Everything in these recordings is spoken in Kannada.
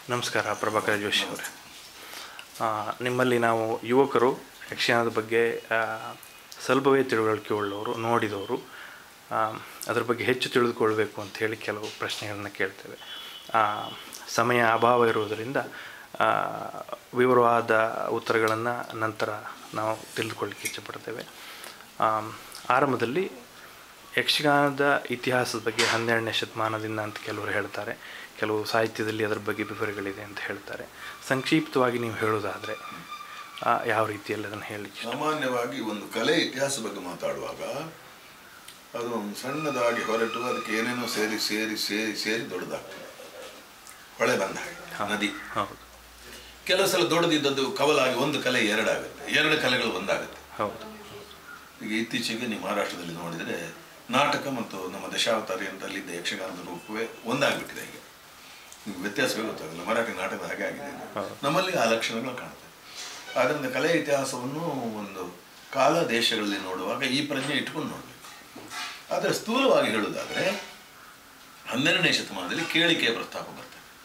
ನಮಸ್ಕಾರ ಪ್ರಭಾಕರ ಜೋಶಿ ಅವರೇ ಆ, ನಿಮ್ಮಲ್ಲಿ ನಾವು ಯುವಕರು ಯಕ್ಷಗಾನದ ಬಗ್ಗೆ ಆ, ಸ್ವಲ್ಪವೇ ತಿಳುವಳಿಕೆ ಉಳ್ಳವರು ನೋಡಿದವರು ಆ, ಅದ್ರ ಬಗ್ಗೆ ಹೆಚ್ಚು ತಿಳಿದುಕೊಳ್ಬೇಕು ಅಂತ ಹೇಳಿ ಕೆಲವು ಪ್ರಶ್ನೆಗಳನ್ನು ಕೇಳ್ತೇವೆ ಆ, ಸಮಯ ಅಭಾವ ಇರುವುದರಿಂದ ಆ, ವಿವರವಾದ ಉತ್ತರಗಳನ್ನು ನಂತರ ನಾವು ತಿಳಿದುಕೊಳ್ಳಿಕ್ಕೆ ಇಷ್ಟಪಡ್ತೇವೆ ಆ, ಆರಂಭದಲ್ಲಿ ಯಕ್ಷಗಾನದ ಇತಿಹಾಸದ ಬಗ್ಗೆ ಹನ್ನೆರಡನೇ ಶತಮಾನದಿಂದ ಅಂತ ಕೆಲವರು ಹೇಳ್ತಾರೆ ಕೆಲವು ಸಾಹಿತ್ಯದಲ್ಲಿ ಅದರ ಬಗ್ಗೆ ವಿವರಗಳಿದೆ ಅಂತ ಹೇಳ್ತಾರೆ ಸಂಕ್ಷಿಪ್ತವಾಗಿ ನೀವು ಹೇಳೋದಾದರೆ ಆ, ಯಾವ ರೀತಿಯಲ್ಲಿ ಅದನ್ನು ಹೇಳಲಿಕ್ಕೆ ಇಷ್ಟ ಸಾಮಾನ್ಯವಾಗಿ ಒಂದು ಕಲೆ ಇತಿಹಾಸ ಬಗ್ಗೆ ಮಾತಾಡುವಾಗ ಅದು ಒಂದು ಸಣ್ಣದಾಗಿ ಹೊರಟು ಅದಕ್ಕೆ ಏನೇನೋ ಸೇರಿ ಸೇರಿ ಸೇರಿ ಸೇರಿ ದೊಡ್ಡದಾಗ್ತದೆ ಹೊಳೆ ಬಂದ ಹಾಗೆ ನದಿ ಹೌದು ಕೆಲವು ಸಲ ದೊಡ್ಡದಿದ್ದದ್ದು ಕವಲಾಗಿ ಒಂದು ಕಲೆ ಎರಡಾಗುತ್ತೆ ಎರಡು ಕಲೆಗಳು ಒಂದಾಗುತ್ತೆ ಹೌದು ಈಗ ಇತ್ತೀಚೆಗೆ ನೀವು ಮಹಾರಾಷ್ಟ್ರದಲ್ಲಿ ನೋಡಿದರೆ ನಾಟಕ ಮತ್ತು ನಮ್ಮ ದಶಾವತಾರಿ ಅಂತ ಅಲ್ಲಿದ್ದ ಯಕ್ಷಗಾನದ ರೂಪವೇ ಒಂದಾಗ್ಬಿಟ್ಟಿದೆ ಈಗ ನಿಮ್ಗೆ ವ್ಯತ್ಯಾಸವೇ ಗೊತ್ತಾಗಲ್ಲ ಮರಾಠಿ ನಾಟಕದ ಹಾಗೆ ಆಗಿದೆ ಇದು. ಹೌದು. ನಮ್ಮಲ್ಲಿ ಆ ಲಕ್ಷಣಗಳು ಕಾಣುತ್ತೆ ಆದ್ದರಿಂದ ಕಲೆ ಇತಿಹಾಸವನ್ನು ಒಂದು ಕಾಲ ದೇಶಗಳಲ್ಲಿ ನೋಡುವಾಗ ಈ ಪ್ರಜ್ಞೆ ಇಟ್ಕೊಂಡು ನೋಡಬೇಕು ಆದರೆ ಸ್ಥೂಲವಾಗಿ ಹೇಳುವುದಾದರೆ ಹನ್ನೆರಡನೇ ಶತಮಾನದಲ್ಲಿ ಕೇಳಿಕೆಯ ಪ್ರಸ್ತಾಪ ಬರ್ತದೆ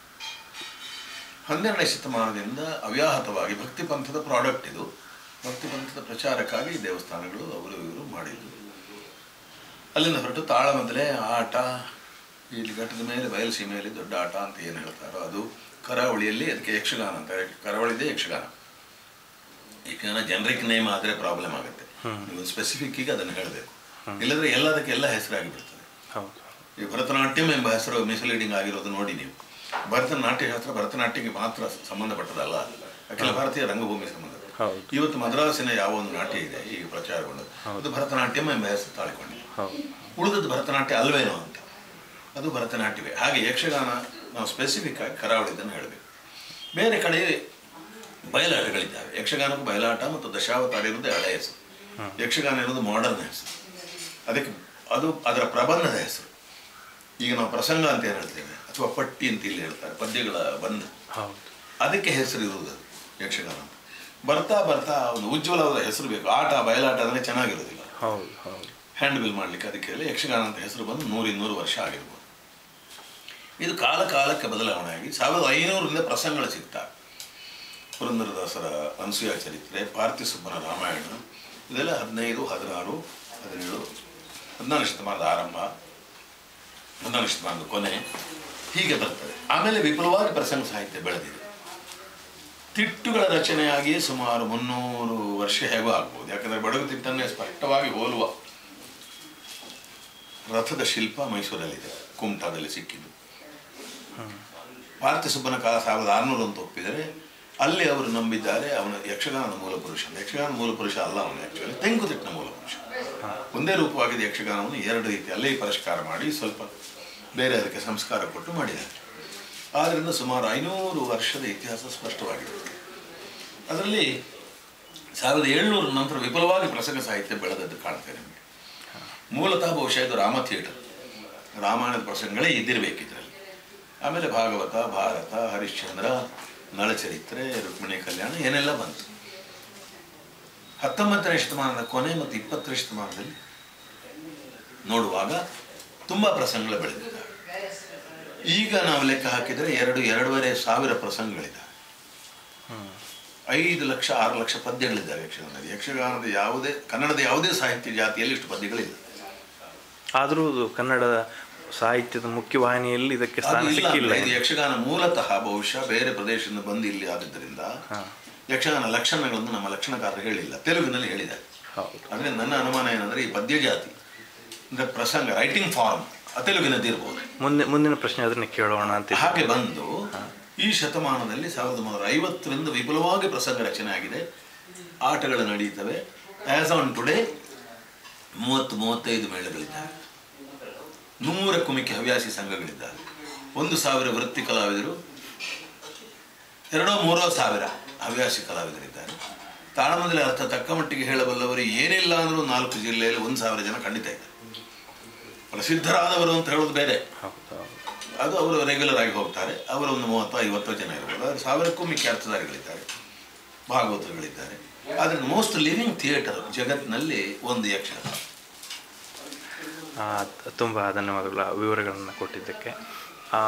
ಹನ್ನೆರಡನೇ ಶತಮಾನದಿಂದ ಅವ್ಯಾಹತವಾಗಿ ಭಕ್ತಿ ಪಂಥದ ಪ್ರಾಡಕ್ಟ್ ಇದು ಭಕ್ತಿ ಪಂಥದ ಪ್ರಚಾರಕ್ಕಾಗಿ ಈ ದೇವಸ್ಥಾನಗಳು ಅವರು ಇವರು ಮಾಡಿದ್ರು ಅಲ್ಲಿಂದ ಹೊರಟು ತಾಳಮದ್ದಲೆ ಆಟ ಇಲ್ಲಿ ಘಟ್ಟದ ಮೇಲೆ ಬಯಲುಸೀಮೆಯಲ್ಲಿ ದೊಡ್ಡ ಆಟ ಅಂತ ಏನು ಹೇಳ್ತಾರೋ ಅದು ಕರಾವಳಿಯಲ್ಲಿ ಅದಕ್ಕೆ ಯಕ್ಷಗಾನ ಅಂತ ಕರಾವಳಿದೇ ಯಕ್ಷಗಾನ ಯಕ್ಷಗಾನ ಜನರಿಕ್ ನೇಮ್ ಆದರೆ ಪ್ರಾಬ್ಲಮ್ ಆಗುತ್ತೆ ನೀವು ಸ್ಪೆಸಿಫಿಕ್ಕಿಗೆ ಅದನ್ನು ಹೇಳಬೇಕು ಇಲ್ಲದ್ರೆ ಎಲ್ಲದಕ್ಕೆ ಎಲ್ಲ ಹೆಸರಾಗಿ ಬಿಡ್ತದೆ ಹೌದು ಈ ಭರತನಾಟ್ಯಂ ಎಂಬ ಹೆಸರು ಮಿಸ್ಲೀಡಿಂಗ್ ಆಗಿರೋದು ನೋಡಿ ನೀವು ಭರತನಾಟ್ಯ ಶಾಸ್ತ್ರ ಭರತನಾಟ್ಯಕ್ಕೆ ಮಾತ್ರ ಸಂಬಂಧಪಟ್ಟದಲ್ಲ ಅಖಿಲ ಭಾರತೀಯ ರಂಗಭೂಮಿ ಸಂಬಂಧ ಹೌದು ಇವತ್ತು ಮದ್ರಾಸಿನ ಯಾವ ಒಂದು ನಾಟ್ಯ ಇದೆ ಈಗ ಪ್ರಚಾರಗೊಂಡು ಅದು ಭರತನಾಟ್ಯಂ ಎಂಬ ಹೆಸರು ತಾಳಿಕೊಂಡಿದೆ ಹೌದು ಉಳಿದದ್ದು ಭರತನಾಟ್ಯ ಅಲ್ವೇನೋ ಅಂತ ಅದು ಭರತನಾಟ್ಯವೇ ಹಾಗೆ ಯಕ್ಷಗಾನ ನಾವು ಸ್ಪೆಸಿಫಿಕ್ ಆಗಿ ಕರಾವಳಿದನ್ನು ಹೇಳಬೇಕು ಬೇರೆ ಕಡೆ ಬಯಲಾಟಗಳಿದ್ದಾವೆ ಯಕ್ಷಗಾನಕ್ಕೂ ಬಯಲಾಟ ಮತ್ತು ದಶಾವತಾರ ಇರುವುದೇ ಹಳೆಯ ಹೆಸರು ಯಕ್ಷಗಾನ ಇರೋದು ಮಾಡರ್ನ್ ಹೆಸರು ಅದಕ್ಕೆ ಅದು ಅದರ ಪ್ರಬಂಧದ ಹೆಸರು ಈಗ ನಾವು ಪ್ರಸಂಗ ಅಂತ ಏನು ಹೇಳ್ತೇವೆ ಅಥವಾ ಪಟ್ಟಿ ಅಂತ ಇಲ್ಲಿ ಹೇಳ್ತಾರೆ ಪದ್ಯಗಳ ಬಂಧ ಹೌದು ಅದಕ್ಕೆ ಹೆಸರು ಇರುವುದು ಅದು ಯಕ್ಷಗಾನ ಅಂತ ಬರ್ತಾ ಬರ್ತಾ ಒಂದು ಉಜ್ವಲವಾದ ಹೆಸರು ಬೇಕು ಆಟ ಬಯಲಾಟ ಅಂದರೆ ಚೆನ್ನಾಗಿರೋದಿಲ್ಲ ಹೌದು ಹೌದು ಹ್ಯಾಂಡ್ ಬಿಲ್ ಮಾಡಲಿಕ್ಕೆ ಅದಕ್ಕೆ ಹೇಳಿ ಯಕ್ಷಗಾನ ಅಂತ ಹೆಸರು ಬಂದು ನೂರು ಇನ್ನೂರು ವರ್ಷ ಆಗಿರ್ಬೋದು ಇದು ಕಾಲ ಕಾಲಕ್ಕೆ ಬದಲಾವಣೆ ಆಗಿ ಸಾವಿರದ ಐನೂರರಿಂದ ಪ್ರಸಂಗಗಳು ಸಿಗ್ತವೆ ಪುರಂದರದಾಸರ ಅನಸೂಯ ಚರಿತ್ರೆ ಪಾರ್ಥಿಸುಬ್ಬನ ರಾಮಾಯಣ ಇದೆಲ್ಲ ಹದಿನೈದು ಹದಿನಾರು ಹದಿನೇಳು ಹದಿನಾರು ಶತಮಾನದ ಆರಂಭ ಹದಿನಾರು ಶತಮಾನದ ಕೊನೆ ಹೀಗೆ ಬರ್ತದೆ ಆಮೇಲೆ ವಿಪುಲವಾಗಿ ಪ್ರಸಂಗ ಸಾಹಿತ್ಯ ಬೆಳೆದಿದೆ ತಿಟ್ಟುಗಳ ರಚನೆಯಾಗಿಯೇ ಸುಮಾರು ಮುನ್ನೂರು ವರ್ಷ ಹೇಗೋ ಆಗ್ಬೋದು ಯಾಕಂದರೆ ಬಡಗು ತಿಟ್ಟನ್ನೇ ಸ್ಪಷ್ಟವಾಗಿ ಹೋಲುವ ರಥದ ಶಿಲ್ಪ ಮೈಸೂರಲ್ಲಿದೆ ಕುಮಟಾದಲ್ಲಿ ಸಿಕ್ಕಿದ್ದು ಪಾರ್ಥಿಸುಬ್ಬನ ಕಾಲ ಸಾವಿರದ ಆರುನೂರು ಅಂತ ಒಪ್ಪಿದರೆ ಅಲ್ಲಿ ಅವರು ನಂಬಿದ್ದಾರೆ ಅವನ ಯಕ್ಷಗಾನದ ಮೂಲ ಪುರುಷ ಯಕ್ಷಗಾನ ಮೂಲ ಪುರುಷ ಅಲ್ಲ ಅವನು ಆ್ಯಕ್ಚುಲಿ ತೆಂಕುತಿಟ್ಟಿನ ಮೂಲ ಪುರುಷ ಒಂದೇ ರೂಪವಾಗಿದ್ದ ಯಕ್ಷಗಾನವನ್ನು ಎರಡು ರೀತಿ ಅಲ್ಲೇ ಪರಿಷ್ಕಾರ ಮಾಡಿ ಸ್ವಲ್ಪ ಬೇರೆ ಅದಕ್ಕೆ ಸಂಸ್ಕಾರ ಕೊಟ್ಟು ಮಾಡಿದ್ದಾರೆ ಆದ್ದರಿಂದ ಸುಮಾರು ಐನೂರು ವರ್ಷದ ಇತಿಹಾಸ ಸ್ಪಷ್ಟವಾಗಿದೆ ಅದರಲ್ಲಿ ಸಾವಿರದ ಏಳ್ನೂರ ನಂತರ ವಿಪುಲವಾಗಿ ಪ್ರಸಂಗ ಸಾಹಿತ್ಯ ಬೆಳೆದದ್ದು ಕಾಣ್ತೇವೆ ನಿಮಗೆ ಮೂಲತಃ ಬಹುಶಃ ಇದು ರಾಮ ಥಿಯೇಟರ್ ರಾಮಾಯಣದ ಪ್ರಸಂಗಗಳೇ ಇದ್ದಿರಬೇಕು ಇದರಲ್ಲಿ ಆಮೇಲೆ ಭಾಗವತ ಭಾರತ ಹರಿಶ್ಚಂದ್ರ ನಳಚರಿತ್ರೆ ರುಕ್ಮಿಣಿ ಕಲ್ಯಾಣ ಏನೆಲ್ಲ ಬಂತು ಹತ್ತೊಂಬತ್ತನೇ ಶತಮಾನದ ಕೊನೆ ಮತ್ತು ಇಪ್ಪತ್ತನೇ ಶತಮಾನದಲ್ಲಿ ನೋಡುವಾಗ ತುಂಬ ಪ್ರಸಂಗಗಳು ಬೆಳೆದಿದ್ದಾವೆ ಈಗ ನಾವು ಲೆಕ್ಕ ಹಾಕಿದರೆ ಎರಡು ಎರಡೂವರೆ ಸಾವಿರ ಪ್ರಸಂಗಗಳಿದ್ದಾವೆ ಐದು ಲಕ್ಷ ಆರು ಲಕ್ಷ ಪದ್ಯಗಳಿದ್ದಾವೆ ಯಕ್ಷಗಾನದಲ್ಲಿ ಯಕ್ಷಗಾನದ ಯಾವುದೇ ಕನ್ನಡದ ಯಾವುದೇ ಸಾಹಿತ್ಯ ಜಾತಿಯಲ್ಲಿ ಇಷ್ಟು ಪದ್ಯಗಳಿಲ್ಲ ಆದರೂ ಅದು ಕನ್ನಡ ಸಾಹಿತ್ಯದ ಮುಖ್ಯವಾಹಿನಿಯಲ್ಲಿ ಇದಕ್ಕೆ ಅದು ಸ್ಥಾನ ಇಲ್ಲ ಸಿಕ್ಕಿಲ್ಲ ಅಂದ್ರೆ ಇದು ಯಕ್ಷಗಾನ ಮೂಲತಃ ಬಹುಶಃ ಬೇರೆ ಪ್ರದೇಶದಿಂದ ಬಂದು ಇಲ್ಲಿ ಆದದ್ದರಿಂದ ಯಕ್ಷಗಾನ ಲಕ್ಷಣಗಳನ್ನು ನಮ್ಮ ಲಕ್ಷಣಕಾರರು ಹೇಳಿಲ್ಲ ತೆಲುಗಿನಲ್ಲಿ ಹೇಳಿದ್ದಾರೆ ಹೌದು ಅಂದ್ರೆ ನನ್ನ ಅನುಮಾನ ಏನಂದ್ರೆ ಈ ಪದ್ಯ ಜಾತಿ ಅಂದ್ರೆ ಪ್ರಸಂಗ ರೈಟಿಂಗ್ ಫಾರ್ಮ್ ತೆಲುಗಿನದ್ದು ಇರ್ಬೋದು ಮುಂದೆ ಮುಂದಿನ ಪ್ರಶ್ನೆ ಅದನ್ನೇ ಕೇಳೋಣ ಅಂತ ಹಾಗೆ ಬಂದು ಈ ಶತಮಾನದಲ್ಲಿ ಸಾವಿರದ ಒಂಬೈನೂರ ಐವತ್ತರಿಂದ ವಿಪುಲವಾಗಿ ಪ್ರಸಂಗ ರಚನೆ ಆಗಿದೆ ಆಟಗಳು ನಡೀತವೆ ಆಸ್ ಆನ್ ಟುಡೇ ಮೂವತ್ತು ಮೂವತ್ತೈದು ಮೇಳಗಳಿದ್ದಾವೆ ನೂರಕ್ಕೂ ಮಿಕ್ಕಿ ಹವ್ಯಾಸಿ ಸಂಘಗಳಿದ್ದಾವೆ ಒಂದು ಸಾವಿರ ವೃತ್ತಿ ಕಲಾವಿದರು ಎರಡೋ ಮೂರೋ ಸಾವಿರ ಹವ್ಯಾಸಿ ಕಲಾವಿದರಿದ್ದಾರೆ ತಾಳಮದಲ್ಲಿ ಅರ್ಥ ತಕ್ಕ ಮಟ್ಟಿಗೆ ಹೇಳಬಲ್ಲವರು ಏನಿಲ್ಲ ಅಂದರೂ ನಾಲ್ಕು ಜಿಲ್ಲೆಯಲ್ಲಿ ಒಂದು ಸಾವಿರ ಜನ ಖಂಡಿತ ಇದ್ದಾರೆ ಪ್ರಸಿದ್ಧರಾದವರು ಅಂತ ಹೇಳೋದು ಬೇರೆ ಹೌದು ಹೌದು ಅದು ಅವರು ರೆಗ್ಯುಲರ್ ಆಗಿ ಹೋಗ್ತಾರೆ ಅವರು ಒಂದು ಮೂವತ್ತು ಐವತ್ತು ಜನ ಇರ್ಬೋದು ಆದರೆ ಸಾವಿರಕ್ಕೂ ಮಿಕ್ಕಿ ಅರ್ಥಧಾರಿಗಳಿದ್ದಾರೆ ಭಾಗವತರುಗಳಿದ್ದಾರೆ ಆದರೆ ಮೋಸ್ಟ್ ಲಿವಿಂಗ್ ಥಿಯೇಟರ್ ಜಗತ್ತಿನಲ್ಲಿ ಒಂದು ಯಕ್ಷಗಾನ ತುಂಬ ಧನ್ಯವಾದಗಳು ಆ ವಿವರಗಳನ್ನು ಕೊಟ್ಟಿದ್ದಕ್ಕೆ ಆ,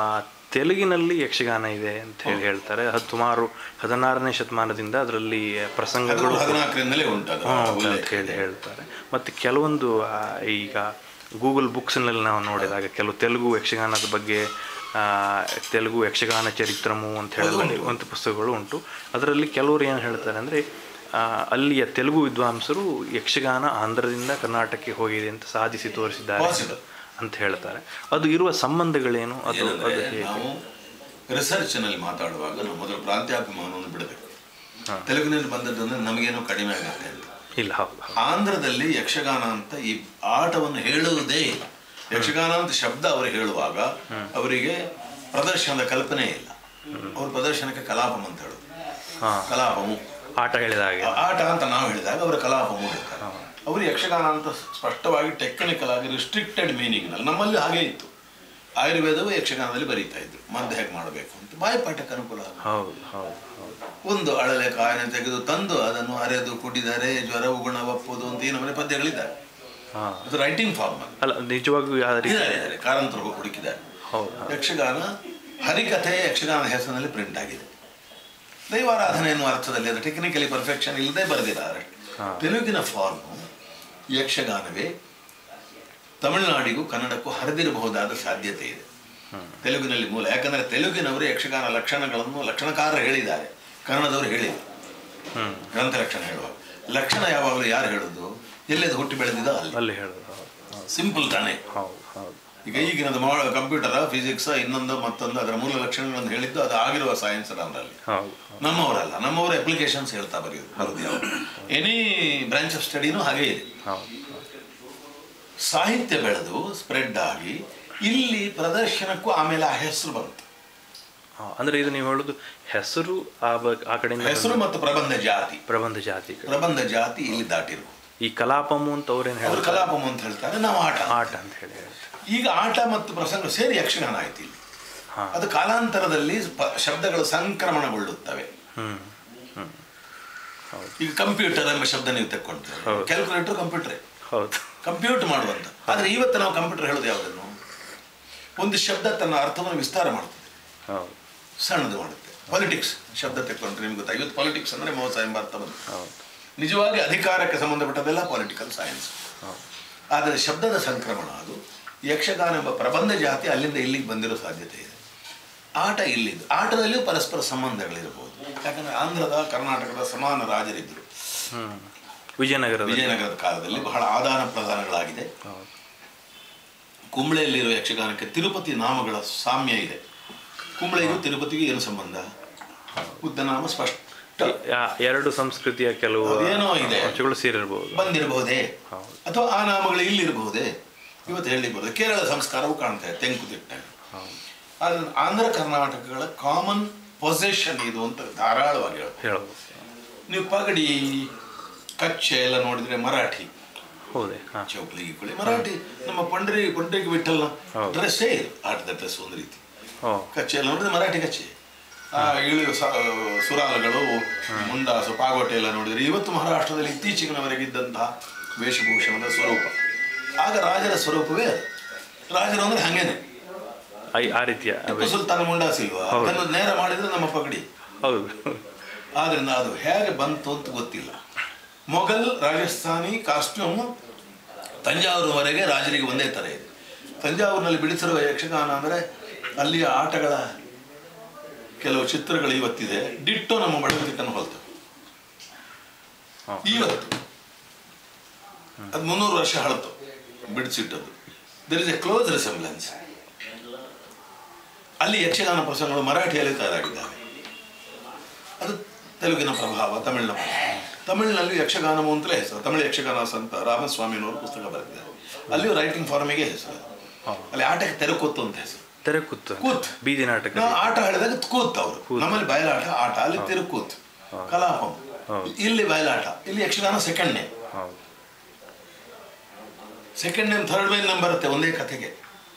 ತೆಲುಗಿನಲ್ಲಿ ಯಕ್ಷಗಾನ ಇದೆ ಅಂತ ಹೇಳಿ ಹೇಳ್ತಾರೆ ಅದು ಸುಮಾರು ಹದಿನಾರನೇ ಶತಮಾನದಿಂದ ಅದರಲ್ಲಿ ಅದು ಪ್ರಸಂಗಗಳು ಹದಿನಾಲ್ಕರಿಂದಲೇ ಉಂಟು ಅದು ಹ್ಮ್, ಅಂತ ಉಲ್ಲೇಖ ಹೇಳಿ ಇದೆ. ಹೇಳ್ತಾರೆ ಮತ್ತು ಕೆಲವೊಂದು ಆ, ಈಗ ಗೂಗಲ್ ಬುಕ್ಸ್ನಲ್ಲಿ ನಾವು ನೋಡಿದಾಗ ಕೆಲವು ತೆಲುಗು ಯಕ್ಷಗಾನದ ಬಗ್ಗೆ ಆ, ತೆಲುಗು ಯಕ್ಷಗಾನ ಚರಿತ್ರಮು ಅಂತ ಹೇಳಿ ಒಂದು ಪುಸ್ತಕಗಳು ಉಂಟು ಅದರಲ್ಲಿ ಕೆಲವರು ಏನು ಹೇಳ್ತಾರೆ ಅಂದರೆ ಅಲ್ಲಿಯ ತೆಲುಗು ವಿದ್ವಾಂಸರು ಯಕ್ಷಗಾನ ಆಂಧ್ರದಿಂದ ಕರ್ನಾಟಕಕ್ಕೆ ಹೋಗಿದೆ ಅಂತ ಸಾಧಿಸಿ ತೋರಿಸಿದ್ದಾರೆ Possible. ಅಂತ ಹೇಳ್ತಾರೆ ಅದು ಇರುವ ಸಂಬಂಧಗಳೇನು ಅದು ಏನಂದ್ರೆ ಅದು ಹೇಗೆ ನಾವು ರಿಸರ್ಚ್ನಲ್ಲಿ ಮಾತಾಡುವಾಗ ನಾವು ಮೊದಲು ಪ್ರಾಂತ್ಯಾಭಿಮಾನವನ್ನು ಬಿಡಬೇಕು ತೆಲುಗಿನಲ್ಲಿ ಬಂದದ್ದಂದ್ರೆ ನಮಗೇನೋ ಕಡಿಮೆ ಆಗತ್ತೆ ಅಂತ ಇಲ್ಲ ಹೌದು ಹೌದು. ಆಂಧ್ರದಲ್ಲಿ ಯಕ್ಷಗಾನ ಅಂತ ಈ ಆಟವನ್ನು ಹೇಳುವುದೇ ಇಲ್ಲ ಯಕ್ಷಗಾನ ಅಂತ ಶಬ್ದ ಅವರು ಹೇಳುವಾಗ ಅವರಿಗೆ ಪ್ರದರ್ಶನದ ಕಲ್ಪನೆ ಇಲ್ಲ ಅವರು ಪ್ರದರ್ಶನಕ್ಕೆ ಕಲಾಪಂ ಅಂತ ಹೇಳೋದು ಹಾ. ಕಲಾಪಮು ಆಟ ಹೇಳಿದ ಹಾಗೆ ಆ- ಆಟ ಅಂತ ನಾವು ಹೇಳಿದಾಗ ಅವರು ಕಲಾಪಮು ಹೇಳ್ತಾರೆ ಅವರು ಯಕ್ಷಗಾನ ಅಂತ ಸ್ಪಷ್ಟವಾಗಿ ಟೆಕ್ನಿಕಲ್ ಆಗಿ ರಿಸ್ಟ್ರಿಕ್ಟೆಡ್ ಮೀನಿಂಗ್ನಲ್ಲಿ ನಮ್ಮಲ್ಲಿ ಹಾಗೆ ಇತ್ತು ಆಯುರ್ವೇದವು ಯಕ್ಷಗಾನದಲ್ಲಿ ಬರೀತಾ ಇದ್ರು ಮದ್ದು ಹೇಗೆ ಮಾಡಬೇಕು ಅಂತ ಬಾಯಿಪಾಠಕ್ಕೆ ಅನುಕೂಲ ಆಗುತ್ತೆ. ಹೌದು ಹೌದು ಹೌದು ಒಂದು ಅಳಲೆ ಕಾಯಿನ ತೆಗೆದು ತಂದು ಅದನ್ನು ಅರೆದು ಕುಡಿದರೆ ಜ್ವರವು ಗುಣವಪ್ಪುದು ಅಂತ ಈ ನಮ್ಮನೆ ಪದ್ಯಗಳಿದ್ದಾರೆ ಹಾಂ ಅದು ರೈಟಿಂಗ್ ಫಾರ್ಮ್ ಅಲ್ಲಿ ಅಲ್ಲ ನಿಜವಾಗಿಯೂ ಯಾವ ರೀತಿ ಇದ್ದಾರೆ ಇದ್ದಾರೆ ಕಾರಂತರು ಹುಡುಕಿದ್ದಾರೆ ಹೌದು ಹೌದು. ಯಕ್ಷಗಾನ ಹರಿಕಥೆ ಯಕ್ಷಗಾನ ಹೆಸರಿನಲ್ಲಿ ಪ್ರಿಂಟ್ ಆಗಿದೆ ದೈವಾರಾಧನೆ ಎನ್ನುವ ಅರ್ಥದಲ್ಲಿ ಅದು ಟೆಕ್ನಿಕಲಿ ಪರ್ಫೆಕ್ಷನ್ ಇಲ್ಲದೆ ಬರೆದಿದ್ದಾರೆ ತೆಲುಗಿನ ಫಾರ್ಮ್ ಯಕ್ಷಗಾನವೇ ತಮಿಳುನಾಡಿಗೂ ಕನ್ನಡಕ್ಕೂ ಹರಿದಿರಬಹುದಾದ ಸಾಧ್ಯತೆ ಇದೆ ತೆಲುಗಿನಲ್ಲಿ ಮೂಲ ಯಾಕಂದ್ರೆ ತೆಲುಗಿನವರು ಯಕ್ಷಗಾನ ಲಕ್ಷಣಗಳನ್ನು ಲಕ್ಷಣಕಾರರು ಹೇಳಿದ್ದಾರೆ ಕನ್ನಡದವರು ಹೇಳಿಲ್ಲ ಹ್ಮ್ ಗ್ರಂಥ ಲಕ್ಷಣ ಹೇಳುವಾಗ ಲಕ್ಷಣ ಯಾವಾಗಲೂ ಯಾರು ಹೇಳೋದು ಎಲ್ಲೆದು ಹುಟ್ಟಿ ಬೆಳೆದಿದ ಅಲ್ಲಿ ಅಲ್ಲಿ ಹೇಳೋದು ಹೌದು ಹೌದು ಸಿಂಪಲ್ ತಾನೇ ಹೌದು ಹೌದು ಈಗ ಈಗಿನದು ಮಾ ಕಂಪ್ಯೂಟರ್ ಫಿಸಿಕ್ಸ್ ಇನ್ನೊಂದು ಮತ್ತೊಂದು ಅದರ ಮೂಲ ಲಕ್ಷಣಗಳನ್ನು ಹೇಳಿದ್ದು ಅದು ಆಗಿರುವ ಸೈನ್ಸ್ ಅವರಲ್ಲಿ ಹೌದು ನಮ್ಮವರಲ್ಲ ನಮ್ಮವರ ಅಪ್ಲಿಕೇಶನ್ಸ್ ಹೇಳ್ತಾ ಬರೆಯೋದು ಬರೋದು ಯಾವ ಎನಿ ಬ್ರಾಂಚ್ ಆಫ್ ಸ್ಟಡಿನೂ ಹಾಗೆ ಇದೆ ಹೌದು ಸಾಹಿತ್ಯ ಬೆಳೆದು ಸ್ಪ್ರೆಡ್ ಆಗಿ ಇಲ್ಲಿ ಪ್ರದರ್ಶನಕ್ಕೂ ಆಮೇಲೆ ಆ ಹೆಸರು ಬಂತು ಹಾ, ಅಂದ್ರೆ ಇದು ನೀವು ಹೇಳೋದು ಹೆಸರು ಆ ಬ- ಆ ಕಡೆಯಿಂದ ಹೆಸರು ಬಂದ ಮತ್ತು ಪ್ರಬಂಧ ಜಾತಿ ಪ್ರಬಂಧ ಜಾತಿ ಕಡೆ. ಪ್ರಬಂಧ ಜಾತಿ ಇಲ್ಲಿ ದಾಟಿರು ಈ ಕಲಾಪಮು ಅಂತ ಅವ್ರೇನು ಅವರು ಹೇಳ್ತಾರೆ ಕಲಾಪಂ ಅಂತ ಹೇಳ್ತಾರೆ ನಾವು ಆಟ ಆಟ ಅಂತ ಹೇಳಿ ಹೇಳ್ತಾರೆ ಈಗ ಆಟ ಮತ್ತು ಪ್ರಸಂಗ ಸೇರಿ ಯಕ್ಷಗಾನ ಆಯ್ತು ಇಲ್ಲಿ ಹಾ ಅದು ಕಾಲಾಂತರದಲ್ಲಿ ಪ- ಶಬ್ದಗಳು ಸಂಕ್ರಮಣಗೊಳ್ಳುತ್ತವೆ ಹ್ಮ್ ಹ್ಮ್ ಹೌದು ಈಗ ಕಂಪ್ಯೂಟರ್ ಎಂಬ ಶಬ್ದ ನೀವು ತಕ್ಕೊಂಡ್ರೆ ಹೌದು. ಕ್ಯಾಲ್ಕುಲೇಟರ್ ಕಂಪ್ಯೂಟರೇ ಹೌದು ಕಂಪ್ಯೂಟ್ ಮಾಡುವಂತ ಆದ್ರೆ ಇವತ್ತು ನಾವು ಕಂಪ್ಯೂಟರ್ ಹೇಳೋದು ಯಾವುದನ್ನು ಒಂದು ಶಬ್ದ ತನ್ನ ಅರ್ಥವನ್ನು ವಿಸ್ತಾರ ಮಾಡ್ತದೆ ಹೌದು ಸಣ್ಣದು ಮಾಡುತ್ತೆ ಪಾಲಿಟಿಕ್ಸ್ ಶಬ್ದ ತೆಕ್ಕೊಂಡ್ರೆ ನಿಮ್ಗೆ ಗೊತ್ತಾ ಇವತ್ತು ಪಾಲಿಟಿಕ್ಸ್ ಅಂದ್ರೆ ಮೋಸ ಎಂಬ ಅರ್ಥ ಬಂತು ಹೌದು ನಿಜವಾಗಿ ಅಧಿಕಾರಕ್ಕೆ ಸಂಬಂಧಪಟ್ಟದೆಲ್ಲ ಪಾಲಿಟಿಕಲ್ ಸೈನ್ಸ್ ಹೌದು ಆದರೆ ಶಬ್ದದ ಸಂಕ್ರಮಣ ಅದು ಯಕ್ಷಗಾನ ಎಂಬ ಪ್ರಬಂಧ ಜಾತಿ ಅಲ್ಲಿಂದ ಇಲ್ಲಿಗೆ ಬಂದಿರೋ ಸಾಧ್ಯತೆ ಇದೆ ಆಟ ಇಲ್ಲಿದ್ದು ಆಟದಲ್ಲಿಯೂ ಪರಸ್ಪರ ಸಂಬಂಧಗಳಿರಬಹುದು ಯಾಕಂದ್ರೆ ಆಂಧ್ರದ ಕರ್ನಾಟಕದ ಸಮಾನ ರಾಜರಿದ್ದರು ಹ್ಮ್ ವಿಜಯನಗರದ ವಿಜಯನಗರದ ಕಾಲದಲ್ಲಿ ಬಹಳ ಆದಾನ ಪ್ರದಾನಗಳಾಗಿದೆ ಹೌದು ಕುಂಬಳೆಯಲ್ಲಿರುವ ಯಕ್ಷಗಾನಕ್ಕೆ ತಿರುಪತಿ ನಾಮಗಳ ಸಾಮ್ಯ ಇದೆ ಕುಂಬಳೆಗೂ ತಿರುಪತಿಗೂ ಏನು ಸಂಬಂಧ ಬುದ್ಧನಾಮ ಸ್ಪಷ್ಟ ಯಾ- ಎರಡು ಸಂಸ್ಕೃತಿಯ ಕೆಲವು ಅದೇನೋ ಇದೆ. ಅಂಶಗಳು ಸೇರಿರ್ಬೋದು ಬಂದಿರಬಹುದೇ ಹೌದು. ಅಥವಾ ಆ ನಾಮಗಳು ಇಲ್ಲಿರಬಹುದೇ ಇವತ್ತು ಹೇಳಿರ್ಬೋದು ಕೇರಳ ಸಂಸ್ಕಾರವು ಕಾಣ್ತಾ ಇದೆ ತೆಂಕುತಿಟ್ಟ ಹೌದು ಆದರೆ ಆಂಧ್ರ ಕರ್ನಾಟಕಗಳ ಕಾಮನ್ ಪೊಸೆಷನ್ ಇದು ಅಂತ ಧಾರಾಳವಾಗಿ ಹೇಳ್ಬೋದು ಹೇಳ್ಬೋದು ನೀವು ಪಗಡಿ ಕಚ್ಚೆ ಎಲ್ಲ ನೋಡಿದ್ರೆ ಮರಾಠಿ ಹೌದೇ ಹಾಂ ಚೌಕಳಿ ಗಿಕ್ಕಳಿ ಮರಾಠಿ ನಮ್ಮ ಪಂಡ್ರಿ ಪಂಡ್ರಿಗೆ ಬಿಟ್ಟಲ್ಲ ಹೌದು. ಡ್ರೆಸ್ಸೇ ಇದು ಆಟದ ಡ್ರೆಸ್ ಒಂದು ರೀತಿ ಓ ಕಚ್ಚೆ ಎಲ್ಲ ನೋಡಿದ್ರೆ ಮರಾಠಿ ಕಚ್ಚೆ ಆ ಇಳಿಯು ಸ ಸುರಾಲಗಳು ಮುಂಡಾಸು ಪಾಗೋಟೆ ಎಲ್ಲ ನೋಡಿದ್ರೆ ಇವತ್ತು ಮಹಾರಾಷ್ಟ್ರದಲ್ಲಿ ಇತ್ತೀಚಿಗಿನವರೆಗೆ ಇದ್ದಂತಹ ವೇಷಭೂಷಣದ ಸ್ವರೂಪ ಆಗ ರಾಜರ ಸ್ವರೂಪವೇ ಅದು ರಾಜರು ಅಂದ್ರೆ ಹಂಗೇನೆ ಐ- ಆ ರೀತಿಯ ಟಿಪ್ಪು ಸುಲ್ತಾನ ಮುಂಡಾಸಿಲ್ವಾ ಹೌದು. ಅದನ್ನು ನೇರ ಮಾಡಿದ್ರೆ ನಮ್ಮ ಪಗಡಿ ಹೌದು ಆದ್ರಿಂದ ಅದು ಹೇಗೆ ಬಂತು ಅಂತ ಗೊತ್ತಿಲ್ಲ ಮೊಘಲ್ ರಾಜಸ್ಥಾನಿ ಕಾಸ್ಟ್ಯೂಮ್ ತಂಜಾವೂರುವರೆಗೆ ರಾಜರಿಗೆ ಒಂದೇ ಥರ ಇದೆ ತಂಜಾವೂರಿನಲ್ಲಿ ಬಿಡಿಸಿರುವ ಯಕ್ಷಗಾನ ಅಂದರೆ ಅಲ್ಲಿಯ ಆಟಗಳ ಕೆಲವು ಚಿತ್ರಗಳು ಇವತ್ತಿದೆ ಡಿಟ್ಟೋ ನಮ್ಮ ಬಡವತಿಟ್ಟನ್ನು ಹೊಲ್ತವೆ ಹಾ. ಇವತ್ತು ಅದು ಮುನ್ನೂರು ವರ್ಷ ಹಳತು ಬಿಡಿಸಿಟ್ಟದ್ದು there is a close resemblance ಅಲ್ಲಿ ಯಕ್ಷಗಾನ ಪ್ರಸಂಗಗಳು ಮರಾಠಿಯಲ್ಲಿ ತಯಾರಾಗಿದ್ದಾವೆ ಅದು ತೆಲುಗಿನ ಪ್ರಭಾವ ತಮಿಳಿನ ಪ್ರಭಾವ ತಮಿಳಿನಲ್ಲಿ ಯಕ್ಷಗಾನವು ಅಂತಲೇ ಹೆಸರು ತಮಿಳು ಯಕ್ಷಗಾನ ಸಂತ ರಾಮಸ್ವಾಮಿನವರು ಪುಸ್ತಕ ಬರೆದಿದ್ದಾರೆ ಅಲ್ಲಿಯೂ ರೈಟಿಂಗ್ ಫಾರ್ಮಿಗೆ ಹೆಸರು ಹಾ. ಅಲ್ಲಿ ಆಟಕ್ಕೆ ತೆರಕೊತ್ತು ಅಂತ ಹೆಸರು ತೆರೆ ಕೂತು ಕೂತ್. ಬೀದಿ ನಾಟಕ ನಾವು ಆಟ ಹೇಳಿದಾಗ ಕೂತ್ ಅವರು ಕೂತ್. ನಮ್ಮಲ್ಲಿ ಬಯಲಾಟ ಆಟ ಅಲ್ಲಿ ತಿರುಕೂತ್ ಹಾ. ಕಲಾಪಂ ಹೌದು. ಇಲ್ಲಿ ಬಯಲಾಟ ಇಲ್ಲಿ ಯಕ್ಷಗಾನ ಸೆಕೆಂಡ್ ನೇಮ್ ಹೌದು second name third name number ಬರುತ್ತೆ ಒಂದೇ ಕಥೆಗೆ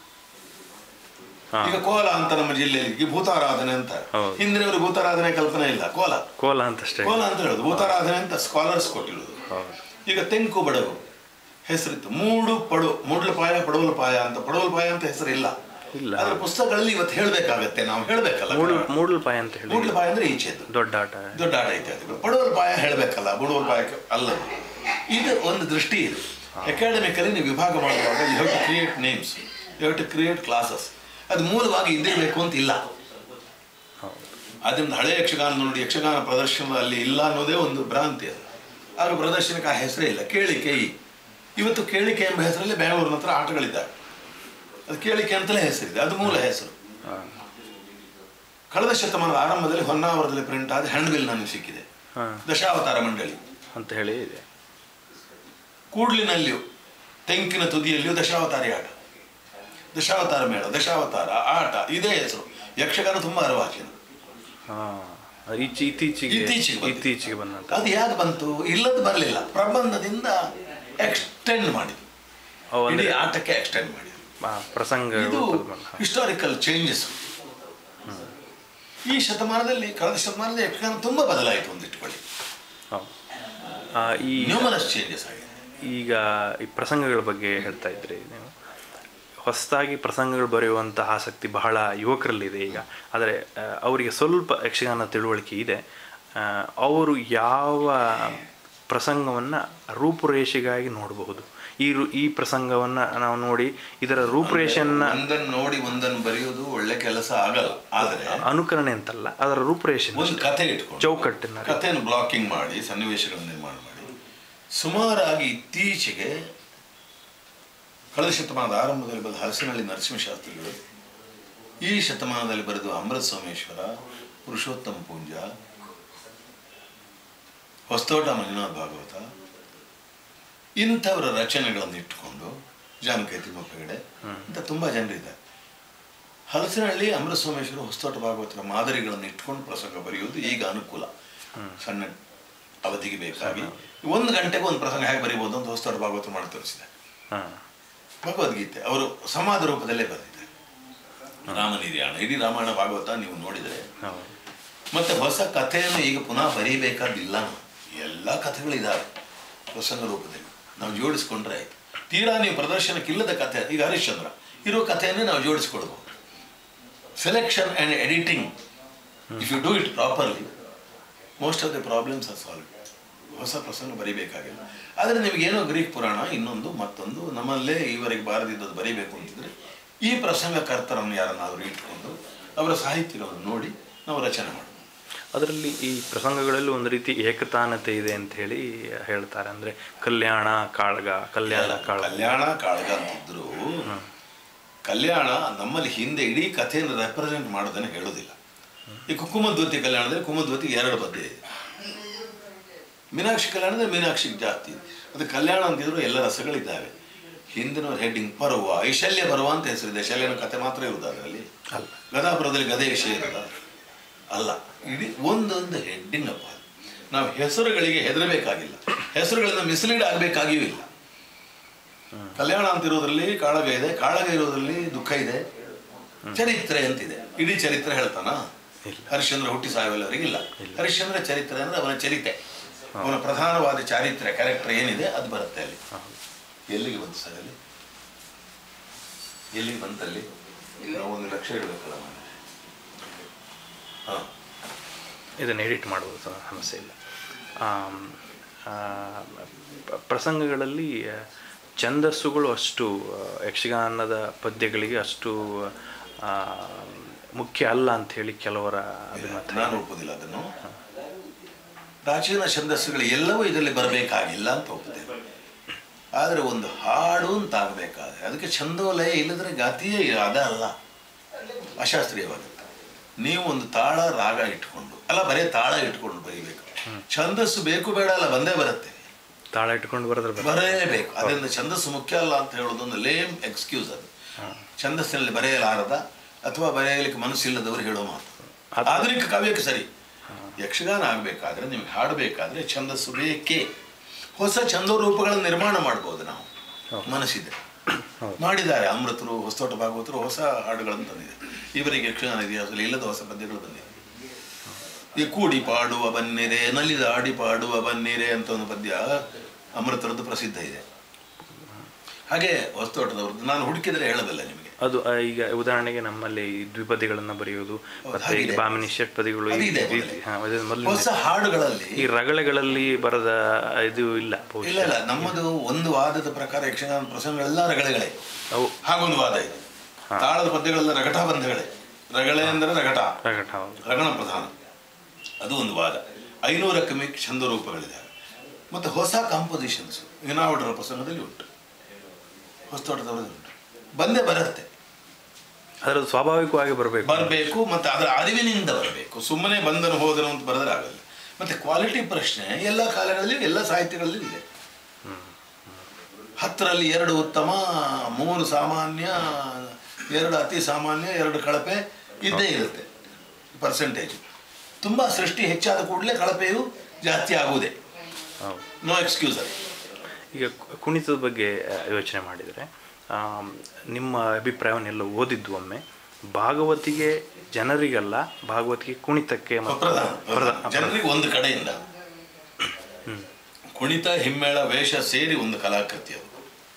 ಹಾಂ ಈಗ ಕೋಲ ಅಂತ ನಮ್ಮ ಜಿಲ್ಲೆಯಲ್ಲಿ ಈ ಭೂತಾರಾಧನೆ ಅಂತ ಹೌದು. ಹಿಂದಿನವರು ಭೂತಾರಾಧನೆ ಕಲ್ಪನೆ ಇಲ್ಲ ಕೋಲ ಕೋಲ ಅಂತಷ್ಟೇ ಕೋಲ ಅಂತ ಹೇಳೋದು ಭೂತಾರಾಧನೆ ಅಂತ ಸ್ಕಾಲರ್ಸ್ ಕೊಟ್ಟಿರೋದು ಹೌದು ಈಗ ತೆಂಕು ಬಡಗು ಹೆಸರಿತ್ತು ಮೂಡು ಪಡು ಮೂಡ್ಲ ಪಾಯ ಪಡವಲ ಪಾಯ ಅಂತ ಪಡವಲ ಪಾಯ ಅಂತ ಹೆಸರಿಲ್ಲ ಇಲ್ಲ. ಅದರ ಪುಸ್ತಕಗಳಲ್ಲಿ ಇವತ್ತು ಹೇಳಬೇಕಾಗತ್ತೆ ನಾವು ಹೇಳಬೇಕಲ್ಲ ಮೂಡಲ್ ಮೂಡಲ್ಪಾಯ ಅಂತ ಹೇಳಿ ಮೂಡ್ಲಪಾಯ ಅಂದ್ರೆ ಈಚೆದು ದೊಡ್ಡ ಆಟ ದೊಡ್ಡ ಆಟ ಇತ್ಯಾದಿಗಳು ಬಡವರ ಪಾಯ ಹೇಳಬೇಕಲ್ಲ ಬಡವರ ಪಾಯ ಅಲ್ಲ ಇದು ಒಂದು ದೃಷ್ಟಿ ಇದೆ ಅಕಾಡೆಮಿಕಲಿ ನೀವು ವಿಭಾಗ ಮಾಡುವಾಗ you have to create names you have to create classes ಅದು ಮೂಲವಾಗಿ ಇದ್ದಿರಬೇಕು ಅಂತ ಇಲ್ಲ ಹೌದು ಆದ್ದರಿಂದ ಹಳೆ ಯಕ್ಷಗಾನ ನೋಡಿ ಯಕ್ಷಗಾನ ಪ್ರದರ್ಶನ ಅಲ್ಲಿ ಇಲ್ಲ ಅನ್ನೋದೇ ಒಂದು ಭ್ರಾಂತಿ ಅದು ಆಗ ಪ್ರದರ್ಶನಕ್ಕೆ ಆ ಹೆಸರೇ ಇಲ್ಲ ಕೇಳಿಕೆ ಈ ಇವತ್ತು ಕೇಳಿಕೆ ಎಂಬ ಹೆಸರಲ್ಲಿ ಬೆಂಗಳೂರಿನ ಹತ್ರ ಆಟಗಳಿದ್ದಾವೆ ಅದು ಕೇಳಿಕೆ ಅಂತಲೇ ಹೆಸರಿದೆ ಅದು ಮೂಲ ಹೆಸರು ಹಾಂ ಕಳೆದ ಶತಮಾನದ ಆರಂಭದಲ್ಲಿ ಹೊನ್ನಾವರದಲ್ಲಿ ಪ್ರಿಂಟ್ ಆದ ಹ್ಯಾಂಡ್ಬಿಲ್ ನನಗೆ ಸಿಕ್ಕಿದೆ ಹಾಂ ದಶಾವತಾರ ಮಂಡಳಿ ಅಂತ ಹೇಳಿ ಇದೆ ಕೂಡ್ಲಿನಲ್ಲಿಯೂ ತೆಂಕಿನ ತುದಿಯಲ್ಲಿಯೂ ದಶಾವತಾರಿ ಆಟ ದಶಾವತಾರ ಮೇಳ ದಶಾವತಾರ ಆಟ ಇದೇ ಹೆಸರು ಯಕ್ಷಗಾನ ತುಂಬಾ ಅರ್ವಾಚೀನ ಹಾಂ ಈಚೆ ಇತ್ತೀಚೆಗೆ ಇತ್ತೀಚೆಗೆ ಬಂದಿದೆ. ಇತ್ತೀಚೆಗೆ ಬಂದಂತ ಅದು ಯಾಕೆ ಬಂತು ಇಲ್ಲದ ಬರಲಿಲ್ಲ ಪ್ರಬಂಧದಿಂದ ಎಕ್ಸ್ಟೆಂಡ್ ಮಾಡಿದ್ರು ಅವು ಇಡೀ ಅಂದ್ರೆ ಆಟಕ್ಕೆ ಎಕ್ಸ್ಟೆಂಡ್ ಮಾಡಿದ್ರು ಆ, ಪ್ರಸಂಗ ಇದು ರೂಪದ ಬಂದ. ಹಿಸ್ಟಾರಿಕಲ್ ಚೇಂಜಸ್ ಈ ಶತಮಾನದಲ್ಲಿ ಕಳೆದ ಶತಮಾನದಲ್ಲಿ ಯಕ್ಷಗಾನ ತುಂಬಾ ಬದಲಾಯಿತು ಅಂತ ಇಟ್ಕೊಳ್ಳಿ ಹೌದು. ಆ, ಈ ನ್ಯೂಮರಸ್ ಚೇಂಜಸ್ ಆಗಿದೆ ಈಗ ಈ ಪ್ರಸಂಗಗಳ ಬಗ್ಗೆ ಹೇಳ್ತಾ ಇದ್ರಿ ನೀವು ಹೊಸದಾಗಿ ಪ್ರಸಂಗಗಳು ಬರೆಯುವಂಥ ಆಸಕ್ತಿ ಬಹಳ ಯುವಕರಲ್ಲಿದೆ ಈಗ ಆದರೆ ಆ, ಅವರಿಗೆ ಸ್ವಲ್ಪ ಯಕ್ಷಗಾನ ತಿಳುವಳಿಕೆ ಇದೆ ಆ, ಅವರು ಯಾವ ಪ್ರಸಂಗವನ್ನು ರೂಪುರೇಷೆಗಾಗಿ ನೋಡಬಹುದು ಈ ರು ಈ ಪ್ರಸಂಗವನ್ನು ನಾವು ನೋಡಿ ಇದರ ರೂಪುರೇಷೆಯನ್ನು ಒಂದನ್ನು ನೋಡಿ ಒಂದನ್ನು ಬರೆಯೋದು ಒಳ್ಳೆ ಕೆಲಸ ಆಗಲ್ಲ ಆದರೆ ಅನುಕರಣೆ ಅಂತಲ್ಲ ಅದರ ರೂಪುರೇಷೆ ಒಂದು ಕಥೆ ಇಟ್ಕೊಂಡು ಚೌಕಟ್ಟಿನ ಕಥೆಯನ್ನು ಬ್ಲಾಕಿಂಗ್ ಮಾಡಿ ಸನ್ನಿವೇಶಗಳನ್ನು ನಿರ್ಮಾಣ ಮಾಡಿ ಸುಮಾರಾಗಿ ಇತ್ತೀಚೆಗೆ ಕಳೆದ ಶತಮಾನದ ಆರಂಭದಲ್ಲಿ ಬರೆದ ಹಲಸಿನಹಳ್ಳಿ ನರಸಿಂಹಶಾಸ್ತ್ರಿಗಳು ಈ ಶತಮಾನದಲ್ಲಿ ಬರೆದು ಅಮೃತ ಸೋಮೇಶ್ವರ ಪುರುಷೋತ್ತಮ ಪೂಂಜ ಹೊಸತೋಟ ಮಂಜುನಾಥ್ ಭಾಗವತ ಇಂಥವರ ರಚನೆಗಳನ್ನು ಇಟ್ಟುಕೊಂಡು ಜಾನಕಿ ತಿಮ್ಮಪ್ಪ ಹೆಗಡೆ ಇಂಥ ತುಂಬ ಜನರಿದ್ದಾರೆ ಹಲಸಿನಹಳ್ಳಿ ಅಮೃತ ಸೋಮೇಶ್ವರ ಹೊಸತೋಟ ಭಾಗವತರ ಮಾದರಿಗಳನ್ನು ಇಟ್ಕೊಂಡು ಪ್ರಸಂಗ ಬರೆಯುವುದು ಈಗ ಅನುಕೂಲ ಸಣ್ಣ ಅವಧಿಗೆ ಬೇಕಾಗಿ ಒಂದು ಗಂಟೆಗೆ ಒಂದು ಪ್ರಸಂಗ ಹೇಗೆ ಬರೀಬೋದು ಅಂತ ಹೊಸತೋಟ ಭಾಗವತ ಮಾಡಿ ತೋರಿಸಿದೆ ಹಾಂ ಭಗವದ್ಗೀತೆ ಅವರು ಸಮಾಧ ರೂಪದಲ್ಲೇ ಬರೆದಿದ್ದಾರೆ ರಾಮನಿರ್ಯಾಣ ಇಡೀ ರಾಮಾಯಣ ಭಾಗವತ ನೀವು ನೋಡಿದರೆ ಹೌದು ಮತ್ತೆ ಹೊಸ ಕಥೆಯನ್ನು ಈಗ ಪುನಃ ಬರೀಬೇಕಾದಿಲ್ಲ ನಾವು. ಎಲ್ಲ ಕಥೆಗಳಿದ್ದಾವೆ ಪ್ರಸಂಗ ರೂಪದಲ್ಲಿ ನಾವು ಜೋಡಿಸ್ಕೊಂಡ್ರೆ ಆಯ್ತು ತೀರಾ ನೀವು ಪ್ರದರ್ಶನಕ್ಕಿಲ್ಲದ ಕಥೆ ಈಗ ಹರಿಶ್ಚಂದ್ರ ಇರೋ ಕಥೆಯನ್ನೇ ನಾವು ಜೋಡಿಸ್ಕೊಳ್ಬಹುದು selection and editing if you do it properly most of the problems are solve ಹೊಸ ಪ್ರಸಂಗ ಬರೀಬೇಕಾಗಿಲ್ಲ ಆದರೆ ನಿಮಗೇನೋ ಗ್ರೀಕ್ ಪುರಾಣ ಇನ್ನೊಂದು ಮತ್ತೊಂದು ನಮ್ಮಲ್ಲೇ ಈವರೆಗೆ ಬಾರದಿದ್ದದ್ದು ಬರೀಬೇಕು ಅಂತಿದ್ರೆ ಈ ಪ್ರಸಂಗಕರ್ತರನ್ನು ಯಾರನ್ನಾದರೂ ಇಟ್ಕೊಂಡು ಅವರ ಸಾಹಿತ್ಯಗಳನ್ನು ನೋಡಿ ನಾವು ರಚನೆ ಮಾಡಬಹುದು ಅದರಲ್ಲಿ ಈ ಪ್ರಸಂಗಗಳಲ್ಲಿ ಒಂದು ರೀತಿ ಏಕತಾನತೆ ಇದೆ ಅಂತ ಹೇಳಿ ಹೇಳ್ತಾರೆ ಅಂದ್ರೆ ಕಲ್ಯಾಣ ಕಾಳಗ ಕಲ್ಯಾಣ ಕಾಳಗ ಕಲ್ಯಾಣ ಕಾಳಗ ಅಂತಿದ್ರು ಕಲ್ಯಾಣ ನಮ್ಮಲ್ಲಿ ಹಿಂದೆ ಇಡೀ ಕಥೆಯನ್ನು ರೆಪ್ರೆಸೆಂಟ್ ಮಾಡೋದನ್ನು ಹೇಳೋದಿಲ್ಲ ಈ ಕುಕುಮದ್ವತಿ ಕಲ್ಯಾಣದಲ್ಲಿ ಕುಮದ್ವತಿಗೆ ಎರಡು ಪದ್ಯ ಇದೆ ಮೀನಾಕ್ಷಿ ಕಲ್ಯಾಣದಲ್ಲಿ ಮೀನಾಕ್ಷಿಗೆ ಜಾಸ್ತಿ ಇದೆ ಅದು ಕಲ್ಯಾಣ ಅಂತಿದ್ರು ಎಲ್ಲ ರಸಗಳಿದ್ದಾವೆ ಹಿಂದಿನವ್ರ ಹೆಡ್ಡಿಂಗ್ ಪರ್ವ ಐಶಲ್ಯ ಪರ್ವ ಅಂತ ಹೆಸರಿದೆ ಶಲ್ಯನ ಕಥೆ ಮಾತ್ರ ಇರುವುದು ಅದರಲ್ಲಿ ಅಲ್ಲ ಗದಾಪುರದಲ್ಲಿ ಗದೆ ವಿಷಯ ಇರೋದ ಅಲ್ಲ ಇಡೀ ಒಂದೊಂದು ಹೆಡ್ಡಿಂಗ್ ಅಪ್ಪ ಅದು. ನಾವು ಹೆಸರುಗಳಿಗೆ ಹೆದರಬೇಕಾಗಿಲ್ಲ ಹೆಸರುಗಳಿಂದ ಮಿಸ್ಲೀಡ್ ಆಗಬೇಕಾಗಿಯೂ ಇಲ್ಲ ಕಲ್ಯಾಣ ಅಂತಿರೋದ್ರಲ್ಲಿ ಕಾಳಗ ಇದೆ ಕಾಳಗ ಇರೋದ್ರಲ್ಲಿ ದುಃಖ ಇದೆ ಚರಿತ್ರೆ ಅಂತಿದೆ ಇಡೀ ಚರಿತ್ರೆ ಹೇಳ್ತಾನ ಇಲ್ಲ. ಹರಿಶ್ಚಂದ್ರ ಹುಟ್ಟಿ ಸಾಯುವಲ್ಲವರಿಗೆ ಇಲ್ಲ ಹರಿಶ್ಚಂದ್ರ ಚರಿತ್ರೆ ಅಂದ್ರೆ ಅವನ ಚರಿತೆ ಅವನ ಪ್ರಧಾನವಾದ ಚಾರಿತ್ರ್ಯ ಕ್ಯಾರೆಕ್ಟರ್ ಏನಿದೆ ಅದು ಬರುತ್ತೆ ಅಲ್ಲಿ ಎಲ್ಲಿಗೆ ಬಂತು ಸರ್ ಅಲ್ಲಿ ಎಲ್ಲಿಗೆ ಬಂತಲ್ಲಿ ನಾವು ಒಂದು ಲಕ್ಷ ಇಡಬೇಕಲ್ಲ ಮನೆ ಹಾಂ ಇದನ್ನು ಎಡಿಟ್ ಮಾಡುವುದು ಸಹ ಸಮಸ್ಯೆ ಇಲ್ಲ ಆಮ್, ಆ, ಪ- ಪ್ರಸಂಗಗಳಲ್ಲಿ ಆ, ಛಂದಸ್ಸುಗಳು ಅಷ್ಟು ಆ, ಯಕ್ಷಗಾನದ ಪದ್ಯಗಳಿಗೆ ಅಷ್ಟು ಆ, ಮುಖ್ಯ ಅಲ್ಲ ಅಂತ ಹೇಳಿ ಕೆಲವರ ಅಭಿಮತ ನಾನು ಒಪ್ಪುದಿಲ್ಲ ಅದನ್ನು ಪ್ರಾಚೀನ ಛಂದಸ್ಸುಗಳು ಎಲ್ಲವೂ ಇದರಲ್ಲಿ ಬರಬೇಕಾಗಿಲ್ಲ ಅಂತ ಒಪ್ಪುತ್ತೇನೆ ಆದರೆ ಒಂದು ಹಾಡು ಅಂತ ಆಗಬೇಕಾದ್ರೆ ಅದಕ್ಕೆ ಛಂದೋಲಯ ಇಲ್ಲದ್ರೆ ಗಾತಿಯೇ ಅದ ಅಲ್ಲ ಅಶಾಸ್ತ್ರೀಯವಾಗುತ್ತೆ ನೀವು ಒಂದು ತಾಳ ರಾಗ ಇಟ್ಕೊಂಡು ಅಲ್ಲ ಬರೀ ತಾಳ ಇಟ್ಕೊಂಡು ಬರೀಬೇಕು ಛಂದಸ್ಸು ಬೇಕು ಬೇಡ ಅಲ್ಲ ಬಂದೇ ಬರುತ್ತೆ ತಾಳ ಇಟ್ಕೊಂಡು ಬರೋದ್ರ ಬಗ್ಗೆ ಬರೆಯಲೇಬೇಕು ಅದರಿಂದ ಛಂದಸ್ಸು ಮುಖ್ಯ ಅಲ್ಲ ಅಂತ ಹೇಳೋದೊಂದು ಲೇಮ್ ಎಕ್ಸ್ಕ್ಯೂಸ್ ಅದು ಛಂದಸ್ಸಿನಲ್ಲಿ ಬರೆಯಲಾರದ ಅಥವಾ ಬರೆಯಲಿಕ್ಕೆ ಮನಸ್ಸಿಲ್ಲದವರು ಹೇಳೋ ಮಾತು ಅದು- ಆಧುನಿಕ ಕಾವ್ಯಕ್ಕೆ ಸರಿ ಯಕ್ಷಗಾನ ಆಗಬೇಕಾದ್ರೆ ನಿಮ್ಗೆ ಹಾಡಬೇಕಾದ್ರೆ ಛಂದಸ್ಸು ಬೇಕೇ ಹೊಸ ಛಂದೋರೂಪಗಳನ್ನು ನಿರ್ಮಾಣ ಮಾಡ್ಬೋದು ನಾವು ಮನಸ್ಸಿದೆ ಹೌದು. ಮಾಡಿದ್ದಾರೆ ಅಮೃತರು ಹೊಸತೋಟ ಭಾಗವತರು ಹೊಸ ಹಾಡುಗಳನ್ನು ತಂದಿದೆ ಇವರಿಗೆ ಯಕ್ಷಗಾನ ಇತಿಹಾಸದಲ್ಲಿ ಇಲ್ಲದ ಹೊಸ ಪದ್ಯಗಳು ಬಂದಿದೆ ಈ ಕೂಡಿ ಪಾಡುವ ಬನ್ನಿರೆ ನಲಿದ ಆಡಿ ಪಾಡುವ ಬನ್ನಿರೆ ಅಂತ ಒಂದು ಪದ್ಯ ಅಮೃತರದ್ದು ಪ್ರಸಿದ್ಧ ಇದೆ ಹಾಗೆ ಹೊಸತೋಟದವ್ರದ್ದು ನಾನು ಹುಡುಕಿದ್ರೆ ಹೇಳೋದಿಲ್ಲ ನಿಮಗೆ ಅದು ಆ, ಈಗ ಉದಾಹರಣೆಗೆ ನಮ್ಮಲ್ಲಿ ಈ ದ್ವಿಪದಿಗಳನ್ನ ಬರೆಯೋದು ಮತ್ತೆ ಈ ಹಾಗಿದೆ. ಬಾಮಿನಿ ಷಟ್ಪದಿಗಳು ಈ ಅದಿದೆ ರೀತಿ ಮೊದಲೇ. ಹಾ, ಅದು ಮೊದಲಿನ- ಹೊಸ ಹಾಡುಗಳಲ್ಲಿ ಈ ರಗಳೆಗಳಲ್ಲಿ ಬರದ ಇದು ಇಲ್ಲ ಬಹುಶಃ. ಇಲ್ಲ ಇಲ್ಲ ನಮ್ಮದು ಒಂದು ವಾದದ ಪ್ರಕಾರ ಯಕ್ಷಗಾನ ಪ್ರಸಂಗಗಳೆಲ್ಲ ರಗಳೆಗಳೇ ಅವು ಹಾಗೊಂದು ವಾದ ಇದೆ ತಾಳದ ಪದ್ಯಗಳೆಲ್ಲ ರಗಟ ಬಂಧಗಳೇ ರಗಳೆ ಅಂದರೆ ರಗಟ ರಗಟ ಹೌದು ರಗಣ ಪ್ರಧಾನ ಅದು ಒಂದು ವಾದ ಐನೂರಕ್ಕೆ ಮಿಕ್ ಛಂದ ರೂಪಗಳಿದ್ದಾವೆ ಮತ್ತು ಹೊಸ ಕಾಂಪೋಸಿಷನ್ಸ್ ವಿನಾವಡರ ಪ್ರಸಂಗದಲ್ಲಿ ಉಂಟು ಹೊಸತೋಟದವರದ್ದು ಉಂಟು ಬಂದೇ ಬರುತ್ತೆ ಅದರದ್ದು ಸ್ವಾಭಾವಿಕವಾಗಿ ಬರಬೇಕು ಬರಬೇಕು ಮತ್ತು ಅದರ ಅರಿವಿನಿಂದ ಬರಬೇಕು ಸುಮ್ಮನೆ ಬಂದನು ಹೋದನು ಅಂತ ಬರೆದ್ರೆ ಆಗಲ್ಲ ಮತ್ತು ಕ್ವಾಲಿಟಿ ಪ್ರಶ್ನೆ ಎಲ್ಲ ಕಾಲಗಳಲ್ಲಿ ಎಲ್ಲ ಸಾಹಿತ್ಯಗಳಲ್ಲಿ ಇದೆ ಹತ್ತರಲ್ಲಿ ಎರಡು ಉತ್ತಮ ಮೂರು ಸಾಮಾನ್ಯ ಎರಡು ಅತಿ ಸಾಮಾನ್ಯ ಎರಡು ಕಳಪೆ ಇದ್ದೇ ಇರುತ್ತೆ ಪರ್ಸೆಂಟೇಜ್ ತುಂಬ ಸೃಷ್ಟಿ ಹೆಚ್ಚಾದ ಕೂಡಲೇ ಕಳಪೆಯು ಜಾಸ್ತಿ ಆಗುವುದೇ ಹೌದು ನೋ ಎಕ್ಸ್ಕ್ಯೂಸ್ ಅದು ಈಗ ಕು- ಕುಣಿತದ ಬಗ್ಗೆ ಆ, ಯೋಚನೆ ಮಾಡಿದರೆ ಆಮ್, ನಿಮ್ಮ ಅಭಿಪ್ರಾಯವನ್ನೆಲ್ಲ ಓದಿದ್ದು ಒಮ್ಮೆ ಭಾಗವತಿಗೆ ಜನರಿಗಲ್ಲ ಭಾಗವತಿಗೆ ಕುಣಿತಕ್ಕೆ ಮತ್ತು ಪ್ರಧಾನ ಪ್ರಧಾನ. ಪ್ರಧಾನ- ಜನರಿಗೆ ಒಂದು ಕಡೆಯಿಂದ ಕುಣಿತ ಹಿಮ್ಮೇಳ ವೇಷ ಸೇರಿ ಒಂದು ಕಲಾಕೃತಿ ಅದು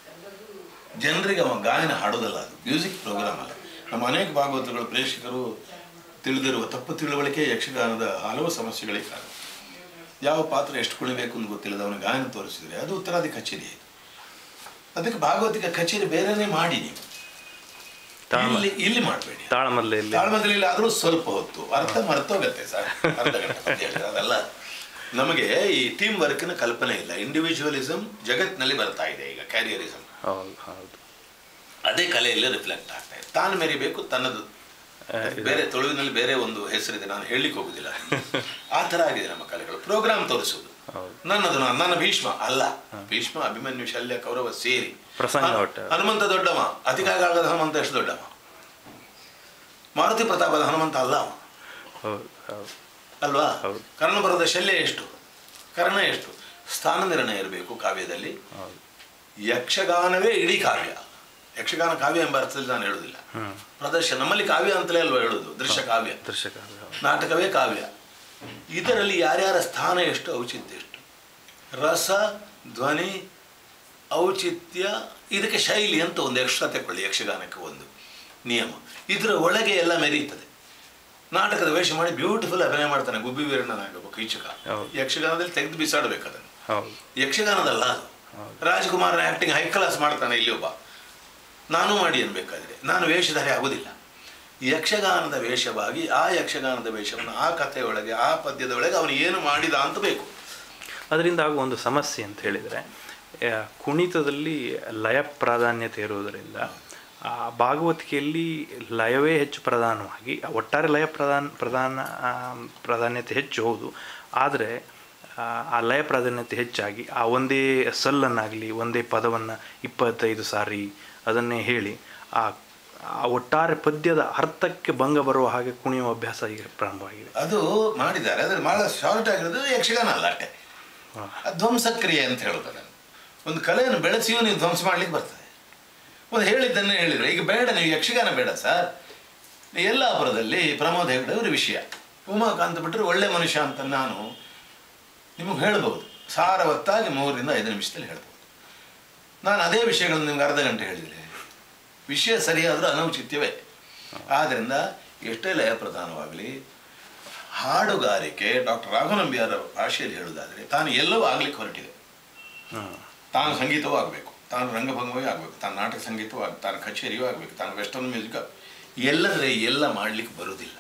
ಜನರಿಗೆ ಅವ ಗಾಯನ ಹಾಡೋದಲ್ಲ ಅದು ಮ್ಯೂಸಿಕ್ ಪ್ರೋಗ್ರಾಮ್ ಅಲ್ಲ ನಮ್ಮ ಅನೇಕ ಭಾಗವತಗಳು ಪ್ರೇಕ್ಷಕರು ತಿಳಿದಿರುವ ತಪ್ಪು ತಿಳುವಳಿಕೆ ಯಕ್ಷಗಾನದ ಹಲವು ಸಮಸ್ಯೆಗಳಿಗೆ ಕಾರಣ ಯಾವ ಪಾತ್ರ ಎಷ್ಟು ಕುಣಿಬೇಕು ಅಂತ ಗೊತ್ತಿಲ್ಲದ ಅವನ ಗಾಯನ ತೋರಿಸಿದ್ರೆ ಅದು ಉತ್ತರಾದಿ ಕಚೇರಿ ಆಯ್ತು ಅದಕ್ಕೆ ಭಾಗವತಿಕ ಕಚೇರಿ ಬೇರೆನೇ ಮಾಡಿ ನೀವು ತಾಳ್ಮ ಇಲ್ಲಿ ಇಲ್ಲಿ ಮಾಡಬೇಡಿ ತಾಳಮಲ್ಲೆಯಲ್ಲಿ ತಾಳ್ಮದಲ್ಲಿ ಆದರೂ ಸ್ವಲ್ಪ ಹೊತ್ತು ಅರ್ಥ ಮರ್ತೋಗತ್ತೆ ಸರ್ ಅರ್ಧ ಗಂಟೆ ಅಂತ ಹೇಳಿದ್ರೆ ಅದಲ್ಲ ನಮಗೆ ಈ ಟೀಮ್ ವರ್ಕ್ನ ಕಲ್ಪನೆ ಇಲ್ಲ ಇಂಡಿವಿಜುವಲಿಸಮ್ ಜಗತ್ತಿನಲ್ಲಿ ಬರ್ತಾ ಇದೆ ಈಗ ಕ್ಯಾರಿಯರಿಸಮ್ ಹೌದು ಹೌದು ಅದೇ ಕಲೆಯಲ್ಲಿ ರಿಫ್ಲೆಕ್ಟ್ ಆಗ್ತಾ ಇದೆ ತಾನು ಮೆರಿಬೇಕು ತನ್ನದು ಆ, ಇದು- ಬೇರೆ ತುಳುವಿನಲ್ಲಿ ಬೇರೆ ಒಂದು ಹೆಸರಿದೆ ನಾನು ಹೇಳಲಿಕ್ಕೆ ಹೋಗುದಿಲ್ಲ ಆ ಥರ ಆಗಿದೆ ನಮ್ಮ ಕಲೆಗಳು ಪ್ರೋಗ್ರಾಮ್ ತೋರಿಸುವುದು ಹೌದು. ನನ್ನದು ನಾನು ನನ್ನ ಭೀಷ್ಮ ಅಲ್ಲ ಭೀಷ್ಮ ಅಭಿಮನ್ಯು ಶಲ್ಯ ಕೌರವ ಸೇರಿ ಪ್ರಸಂಗ ಹನು- ಒಟ್ಟು. ಹನುಮಂತ ದೊಡ್ಡವ ಅತಿಕಾಗಾಳದ ಹನುಮಂತ ಎಷ್ಟು ದೊಡ್ಡವ ಮಾರುತಿ ಪ್ರತಾಪದ ಹನುಮಂತ ಅಲ್ಲ ಅವ ಹೌದು ಹೌದು ಅಲ್ವಾ ಹೌದು. ಕರ್ಣಬರದ ಶಲ್ಯ ಎಷ್ಟು ಕರ್ಣ ಎಷ್ಟು ಸ್ಥಾನ ನಿರ್ಣಯ ಇರಬೇಕು ಕಾವ್ಯದಲ್ಲಿ ಹೌದು ಯಕ್ಷಗಾನವೇ ಇಡೀ ಕಾವ್ಯ ಯಕ್ಷಗಾನ ಕಾವ್ಯ ಎಂಬ ಅರ್ಥದಲ್ಲಿ ನಾನು ಹೇಳುವುದಿಲ್ಲ ಹ್ಮ್ ಪ್ರದರ್ಶನ ನಮ್ಮಲ್ಲಿ ಕಾವ್ಯ ಅಂತಲೇ ಅಲ್ವಾ ಹೇಳುದು ದೃಶ್ಯ ಕಾವ್ಯ ದೃಶ್ಯಕಾಲ ಹೌದು ನಾಟಕವೇ ಕಾವ್ಯ ಇದರಲ್ಲಿ ಯಾರ್ಯಾರ ಸ್ಥಾನ ಎಷ್ಟು ಔಚಿತ್ಯ ಎಷ್ಟು ರಸ ಧ್ವನಿ ಔಚಿತ್ಯ ಇದಕ್ಕೆ ಶೈಲಿ ಅಂತ ಒಂದು ಎಕ್ಸ್ಟ್ರಾ ತಗೊಳ್ಳಿ ಯಕ್ಷಗಾನಕ್ಕೆ ಒಂದು ನಿಯಮ ಇದರ ಒಳಗೆ ಎಲ್ಲ ಮೆರೀತದೆ ನಾಟಕದ ವೇಷ ಮಾಡಿ ಬ್ಯೂಟಿಫುಲ್ ಅಭಿನಯ ಮಾಡ್ತಾನೆ ಗುಬ್ಬಿ ವೀರಣ್ಣನಾಗಬೇಕು ಕೀಚಕ ಹೌದು. ಯಕ್ಷಗಾನದಲ್ಲಿ ತೆಗೆದು ಬಿಸಾಡಬೇಕು ಅದನ್ನು ಹೌದು ಯಕ್ಷಗಾನದಲ್ಲ ಅದು ರಾಜಕುಮಾರನ ಆ್ಯಕ್ಟಿಂಗ್ ಹೈ ಕ್ಲಾಸ್ ಮಾಡ್ತಾನೆ ಇಲ್ಲಿ ಒಬ್ಬ ನಾನು ಮಾಡಿ ಅನ್ಬೇಕಾದ್ರೆ ನಾನು ವೇಷಧಾರಿ ಆಗುವುದಿಲ್ಲ ಯಕ್ಷಗಾನದ ವೇಷವಾಗಿ ಆ ಯಕ್ಷಗಾನದ ವೇಷವನ್ನು ಆ ಕಥೆಯೊಳಗೆ ಆ ಪದ್ಯದ ಒಳಗೆ ಅವನು ಏನು ಮಾಡಿದ ಅಂತ ಬೇಕು ಅದರಿಂದ ಆಗುವ ಒಂದು ಸಮಸ್ಯೆ ಅಂತ ಹೇಳಿದರೆ ಆ, ಕುಣಿತದಲ್ಲಿ ಲಯ ಪ್ರಾಧಾನ್ಯತೆ ಇರುವುದರಿಂದ ಆ ಭಾಗವತಿಕೆಯಲ್ಲಿ ಲಯವೇ ಹೆಚ್ಚು ಪ್ರಧಾನವಾಗಿ ಒಟ್ಟಾರೆ ಲಯ ಪ್ರಧಾನ ಪ್ರಧಾನ ಆ, ಪ್ರಾಧಾನ್ಯತೆ ಹೆಚ್ಚು ಹೌದು ಆದರೆ ಆ, ಆ ಲಯ ಪ್ರಾಧಾನ್ಯತೆ ಹೆಚ್ಚಾಗಿ ಆ ಒಂದೇ ಸಲ್ಲನ್ನಾಗಲಿ ಒಂದೇ ಪದವನ್ನು ಇಪ್ಪತ್ತೈದು ಸಾರಿ ಅದನ್ನೇ ಹೇಳಿ ಆ ಆ ಒಟ್ಟಾರೆ ಪದ್ಯದ ಅರ್ಥಕ್ಕೆ ಭಂಗ ಬರುವ ಹಾಗೆ ಕುಣಿಯುವ ಅಭ್ಯಾಸ ಈಗ ಪ್ರಾರಂಭವಾಗಿದೆ ಅದು ಮಾಡಿದ್ದಾರೆ ಅದ್ರ ಭಾಳ ಶಾರ್ಟ್ ಆಗಿರೋದು ಯಕ್ಷಗಾನ ಅಲ್ಲ ಅಷ್ಟೇ ಹಾ. ಅದು ಧ್ವಂಸಕ್ರಿಯೆ ಅಂತ ಹೇಳೋದು ಅದನ್ನು ಒಂದು ಕಲೆಯನ್ನು ಬೆಳೆಸಿಯೂ ನೀವು ಧ್ವಂಸ ಮಾಡ್ಲಿಕ್ಕೆ ಬರ್ತದೆ ಒಂದು ಹೇಳಿದ್ದನ್ನೇ ಹೇಳಿದ್ರೆ ಈಗ ಬೇಡ ನೀವು ಯಕ್ಷಗಾನ ಬೇಡ ಸರ್ ಯಲ್ಲಾಪುರದಲ್ಲಿ ಪ್ರಮೋದ್ ಹೆಗ್ಡೆ ಅವರ ವಿಷಯ ಉಮಾಕಾಂತ ಬಿಟ್ಟರೆ ಒಳ್ಳೆ ಮನುಷ್ಯ ಅಂತ ನಾನು ನಿಮಗೆ ಹೇಳ್ಬೋದು ಸಾರವತ್ತಾಗಿ ಮೂರರಿಂದ ಐದು ನಿಮಿಷದಲ್ಲಿ ಹೇಳ್ಬೋದು ನಾನು ಅದೇ ವಿಷಯಗಳನ್ನು ನಿಮ್ಗೆ ಅರ್ಧ ಗಂಟೆ ಹೇಳಿದರೆ ವಿಷಯ ಸರಿಯಾದರೂ ಅನೌಚಿತ್ಯವೇ ಆದ್ದರಿಂದ ಎಷ್ಟೇ ಲಯ ಪ್ರಧಾನವಾಗಲಿ ಹಾಡುಗಾರಿಕೆ ಡಾಕ್ಟರ್ ರಾಘವನಂಬಿಯವರ ಭಾಷೆಯಲ್ಲಿ ಹೇಳುವುದಾದರೆ ತಾನು ಎಲ್ಲವೂ ಆಗ್ಲಿಕ್ಕೆ ಹೊರಟಿದೆ ಹ್ಮ್. ತಾನು ಸಂಗೀತವೂ ಆಗಬೇಕು ತಾನು ರಂಗಭಂಗವೇ ಆಗಬೇಕು ತಾನು ನಾಟಕ ಸಂಗೀತವೂ ಆಗ ತಾನು ಕಚೇರಿಯೂ ಆಗಬೇಕು ತಾನು ವೆಸ್ಟರ್ನ್ ಮ್ಯೂಸಿಕ್ ಎಲ್ಲದರೆ ಎಲ್ಲ ಮಾಡಲಿಕ್ಕೆ ಬರುವುದಿಲ್ಲ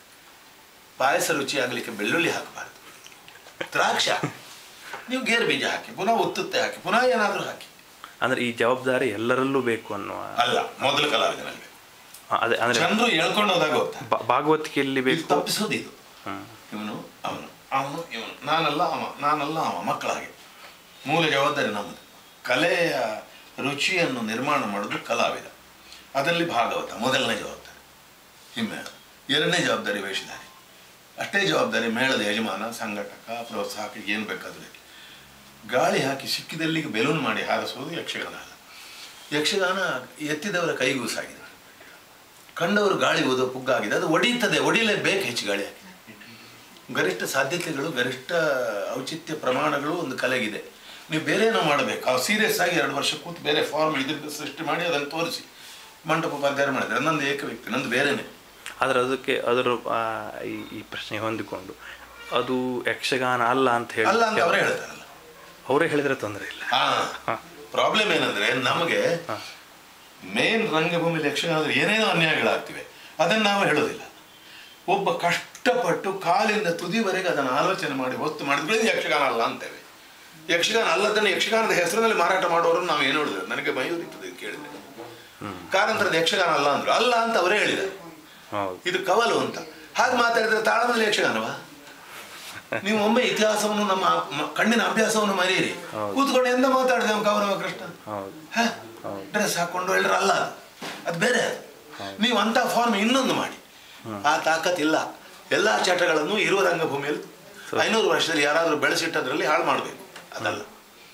ಪಾಯಸ ರುಚಿ ಆಗಲಿಕ್ಕೆ ಬೆಳ್ಳುಳ್ಳಿ ಹಾಕಬಾರ್ದು ದ್ರಾಕ್ಷ ನೀವು ಗೇರು ಬೀಜ ಹಾಕಿ ಪುನಃ ಉತ್ತುತ್ತೆ ಹಾಕಿ ಪುನಃ ಏನಾದರೂ ಹಾಕಿ ಅಂದರೆ ಈ ಜವಾಬ್ದಾರಿ ಎಲ್ಲರಲ್ಲೂ ಬೇಕು ಅನ್ನುವ ಅಲ್ಲ ಮೊದಲು ಕಲಾವಿದನಲ್ಲಿ ಆ, ಅದೇ ಅಂದರೆ ಚಂದ್ರು ಎಳ್ಕೊಂಡು ಹೋದಾಗ ಹೋಗ್ತಾನೆ ಭ- ಭಾಗವತಿಕೆಯಲ್ಲಿ ಇದು ಬೇಕು ತಪ್ಪಿಸೋದು ಇದು ಹ್ಮ್. ಇವನು ಅವನು ಅವನು ಇವನು ನಾನಲ್ಲ ಅವ ನಾನಲ್ಲ ಅವ ಮಕ್ಕಳ ಹಾಗೆ ಮೂಲ ಜವಾಬ್ದಾರಿ ನಮ್ಮದು ಕಲೆಯ ರುಚಿಯನ್ನು ನಿರ್ಮಾಣ ಮಾಡೋದು ಕಲಾವಿದ ಅದರಲ್ಲಿ ಭಾಗವತ ಮೊದಲನೇ ಜವಾಬ್ದಾರಿ ಹಿಮ್ಮೇಳ ಎರಡನೇ ಜವಾಬ್ದಾರಿ ವೇಷಧಾರಿ ಅಷ್ಟೇ ಜವಾಬ್ದಾರಿ ಮೇಳದ ಯಜಮಾನ ಸಂಘಟಕ ಪ್ರೋತ್ಸಾಹಕ ಏನು ಬೇಕಾದರೂ ಇರಲಿ. ಗಾಳಿ ಹಾಕಿ ಸಿಕ್ಕಿದಲ್ಲಿಗೆ ಬೆಲೂನ್ ಮಾಡಿ ಹಾರಿಸೋದು ಯಕ್ಷಗಾನ ಅಲ್ಲ ಯಕ್ಷಗಾನ ಎತ್ತಿದವರ ಕೈಗೂಸಾಗಿದೆ ಕಂಡವರು ಗಾಳಿ ಓದೋ ಪುಗ್ಗಾಗಿದೆ ಅದು ಒಡೀತದೆ ಒಡಿಲೇಬೇಕು ಹೆಚ್ಚು ಗಾಳಿ ಹಾಕಿ ಗರಿಷ್ಠ ಸಾಧ್ಯತೆಗಳು ಗರಿಷ್ಠ ಔಚಿತ್ಯ ಪ್ರಮಾಣಗಳು ಒಂದು ಕಲೆಗಿದೆ ನೀವು ಬೇರೆ ಏನೋ ಮಾಡಬೇಕು ಅವ್ರು ಸೀರಿಯಸ್ ಆಗಿ ಎರಡು ವರ್ಷ ಕೂತು ಬೇರೆ ಫಾರ್ಮ್ ಇದ್ರದ್ದು ಸೃಷ್ಟಿ ಮಾಡಿ ಅದನ್ನು ತೋರಿಸಿ ಮಂಟಪ ಉಪಾಧ್ಯಾಯ ಮಾಡಿದ್ದಾರೆ ನಂದು ಏಕ ವ್ಯಕ್ತಿ ನಂದು ಬೇರೆನೆ ಆದರೆ ಅದಕ್ಕೆ ಅದರ ಆ, ಈ ಈ ಪ್ರಶ್ನೆಗೆ ಹೊಂದಿಕೊಂಡು ಅದು ಯಕ್ಷಗಾನ ಅಲ್ಲ ಅಂತ ಹೇಳಿ ಅಲ್ಲ ಅಂತ ಅವರೇ ಹೇಳ್ತಾರಲ್ಲ ಅವರೇ ಹೇಳಿದ್ರೆ ತೊಂದರೆ ಇಲ್ಲ ಹಾ ಪ್ರಾಬ್ಲಮ್ ಏನಂದ್ರೆ ನಮಗೆ ಮೇನ್ ರಂಗಭೂಮಿಲಿ ಯಕ್ಷಗಾನದಲ್ಲಿ ಏನೇನೋ ಅನ್ಯಾಯಗಳಾಗ್ತಿವೆ ಅದನ್ನು ನಾವು ಹೇಳೋದಿಲ್ಲ ಒಬ್ಬ ಕಷ್ಟಪಟ್ಟು ಕಾಲಿಂದ ತುದಿವರೆಗೆ ಅದನ್ನು ಆಲೋಚನೆ ಮಾಡಿ ಹೊತ್ತು ಮಾಡಿದ್ರೆ ಇದು ಯಕ್ಷಗಾನ ಅಲ್ಲ ಅಂತೇವೆ ಯಕ್ಷಗಾನ ಅಲ್ಲದನ್ನು ಯಕ್ಷಗಾನದ ಹೆಸರಿನಲ್ಲಿ ಮಾರಾಟ ಮಾಡೋರು ನಾವು ಏನು ಹೇಳಿದ್ರೆ ನನಗೆ ಮಯೂರಿರ್ತದೆ ಇದು ಕೇಳಿದ್ರೆ ಕಾರಂತರದ ಯಕ್ಷಗಾನ ಅಲ್ಲ ಅಂದ್ರು ಅಲ್ಲ ಅಂತ ಅವರೇ ಹೇಳಿದ್ದಾರೆ ಹೌದು ಇದು ಕವಲು ಅಂತ ಹಾಗೆ ಮಾತಾಡಿದ್ರೆ ತಾಳದಲ್ಲಿ ಯಕ್ಷಗಾನವಾ ನೀವು ಒಮ್ಮೆ ಇತಿಹಾಸವನ್ನು ನಮ್ಮ ಮ- ಕಣ್ಣಿನ ಅಭ್ಯಾಸವನ್ನು ಮರೆಯಿರಿ ಹೌದು. ಕೂತ್ಕೊಂಡು ಎಂತ ಮಾತಾಡಿದೆ ಕೌರವ ಕೃಷ್ಣ ಹೌದು ಡ್ರೆಸ್ ಹಾಕೊಂಡು ಎಲ್ಲರೂ ಅಲ್ಲ ಅದು. ಅದು ಬೇರೆ ಅದು. ನೀವು ಅಂತ ಫಾರ್ಮ್ ಇನ್ನೊಂದು ಮಾಡಿ ಆ ತಾಕತ್ತಿಲ್ಲ ಎಲ್ಲ ಚಟಗಳನ್ನು ಇರುವ ರಂಗಭೂಮಿಯಲ್ಲಿ ಐನೂರು ವರ್ಷದಲ್ಲಿ ಯಾರಾದರೂ ಬೆಳೆಸಿಟ್ಟದ್ರಲ್ಲಿ ಹಾಳು ಮಾಡಬೇಕು ಅದಲ್ಲ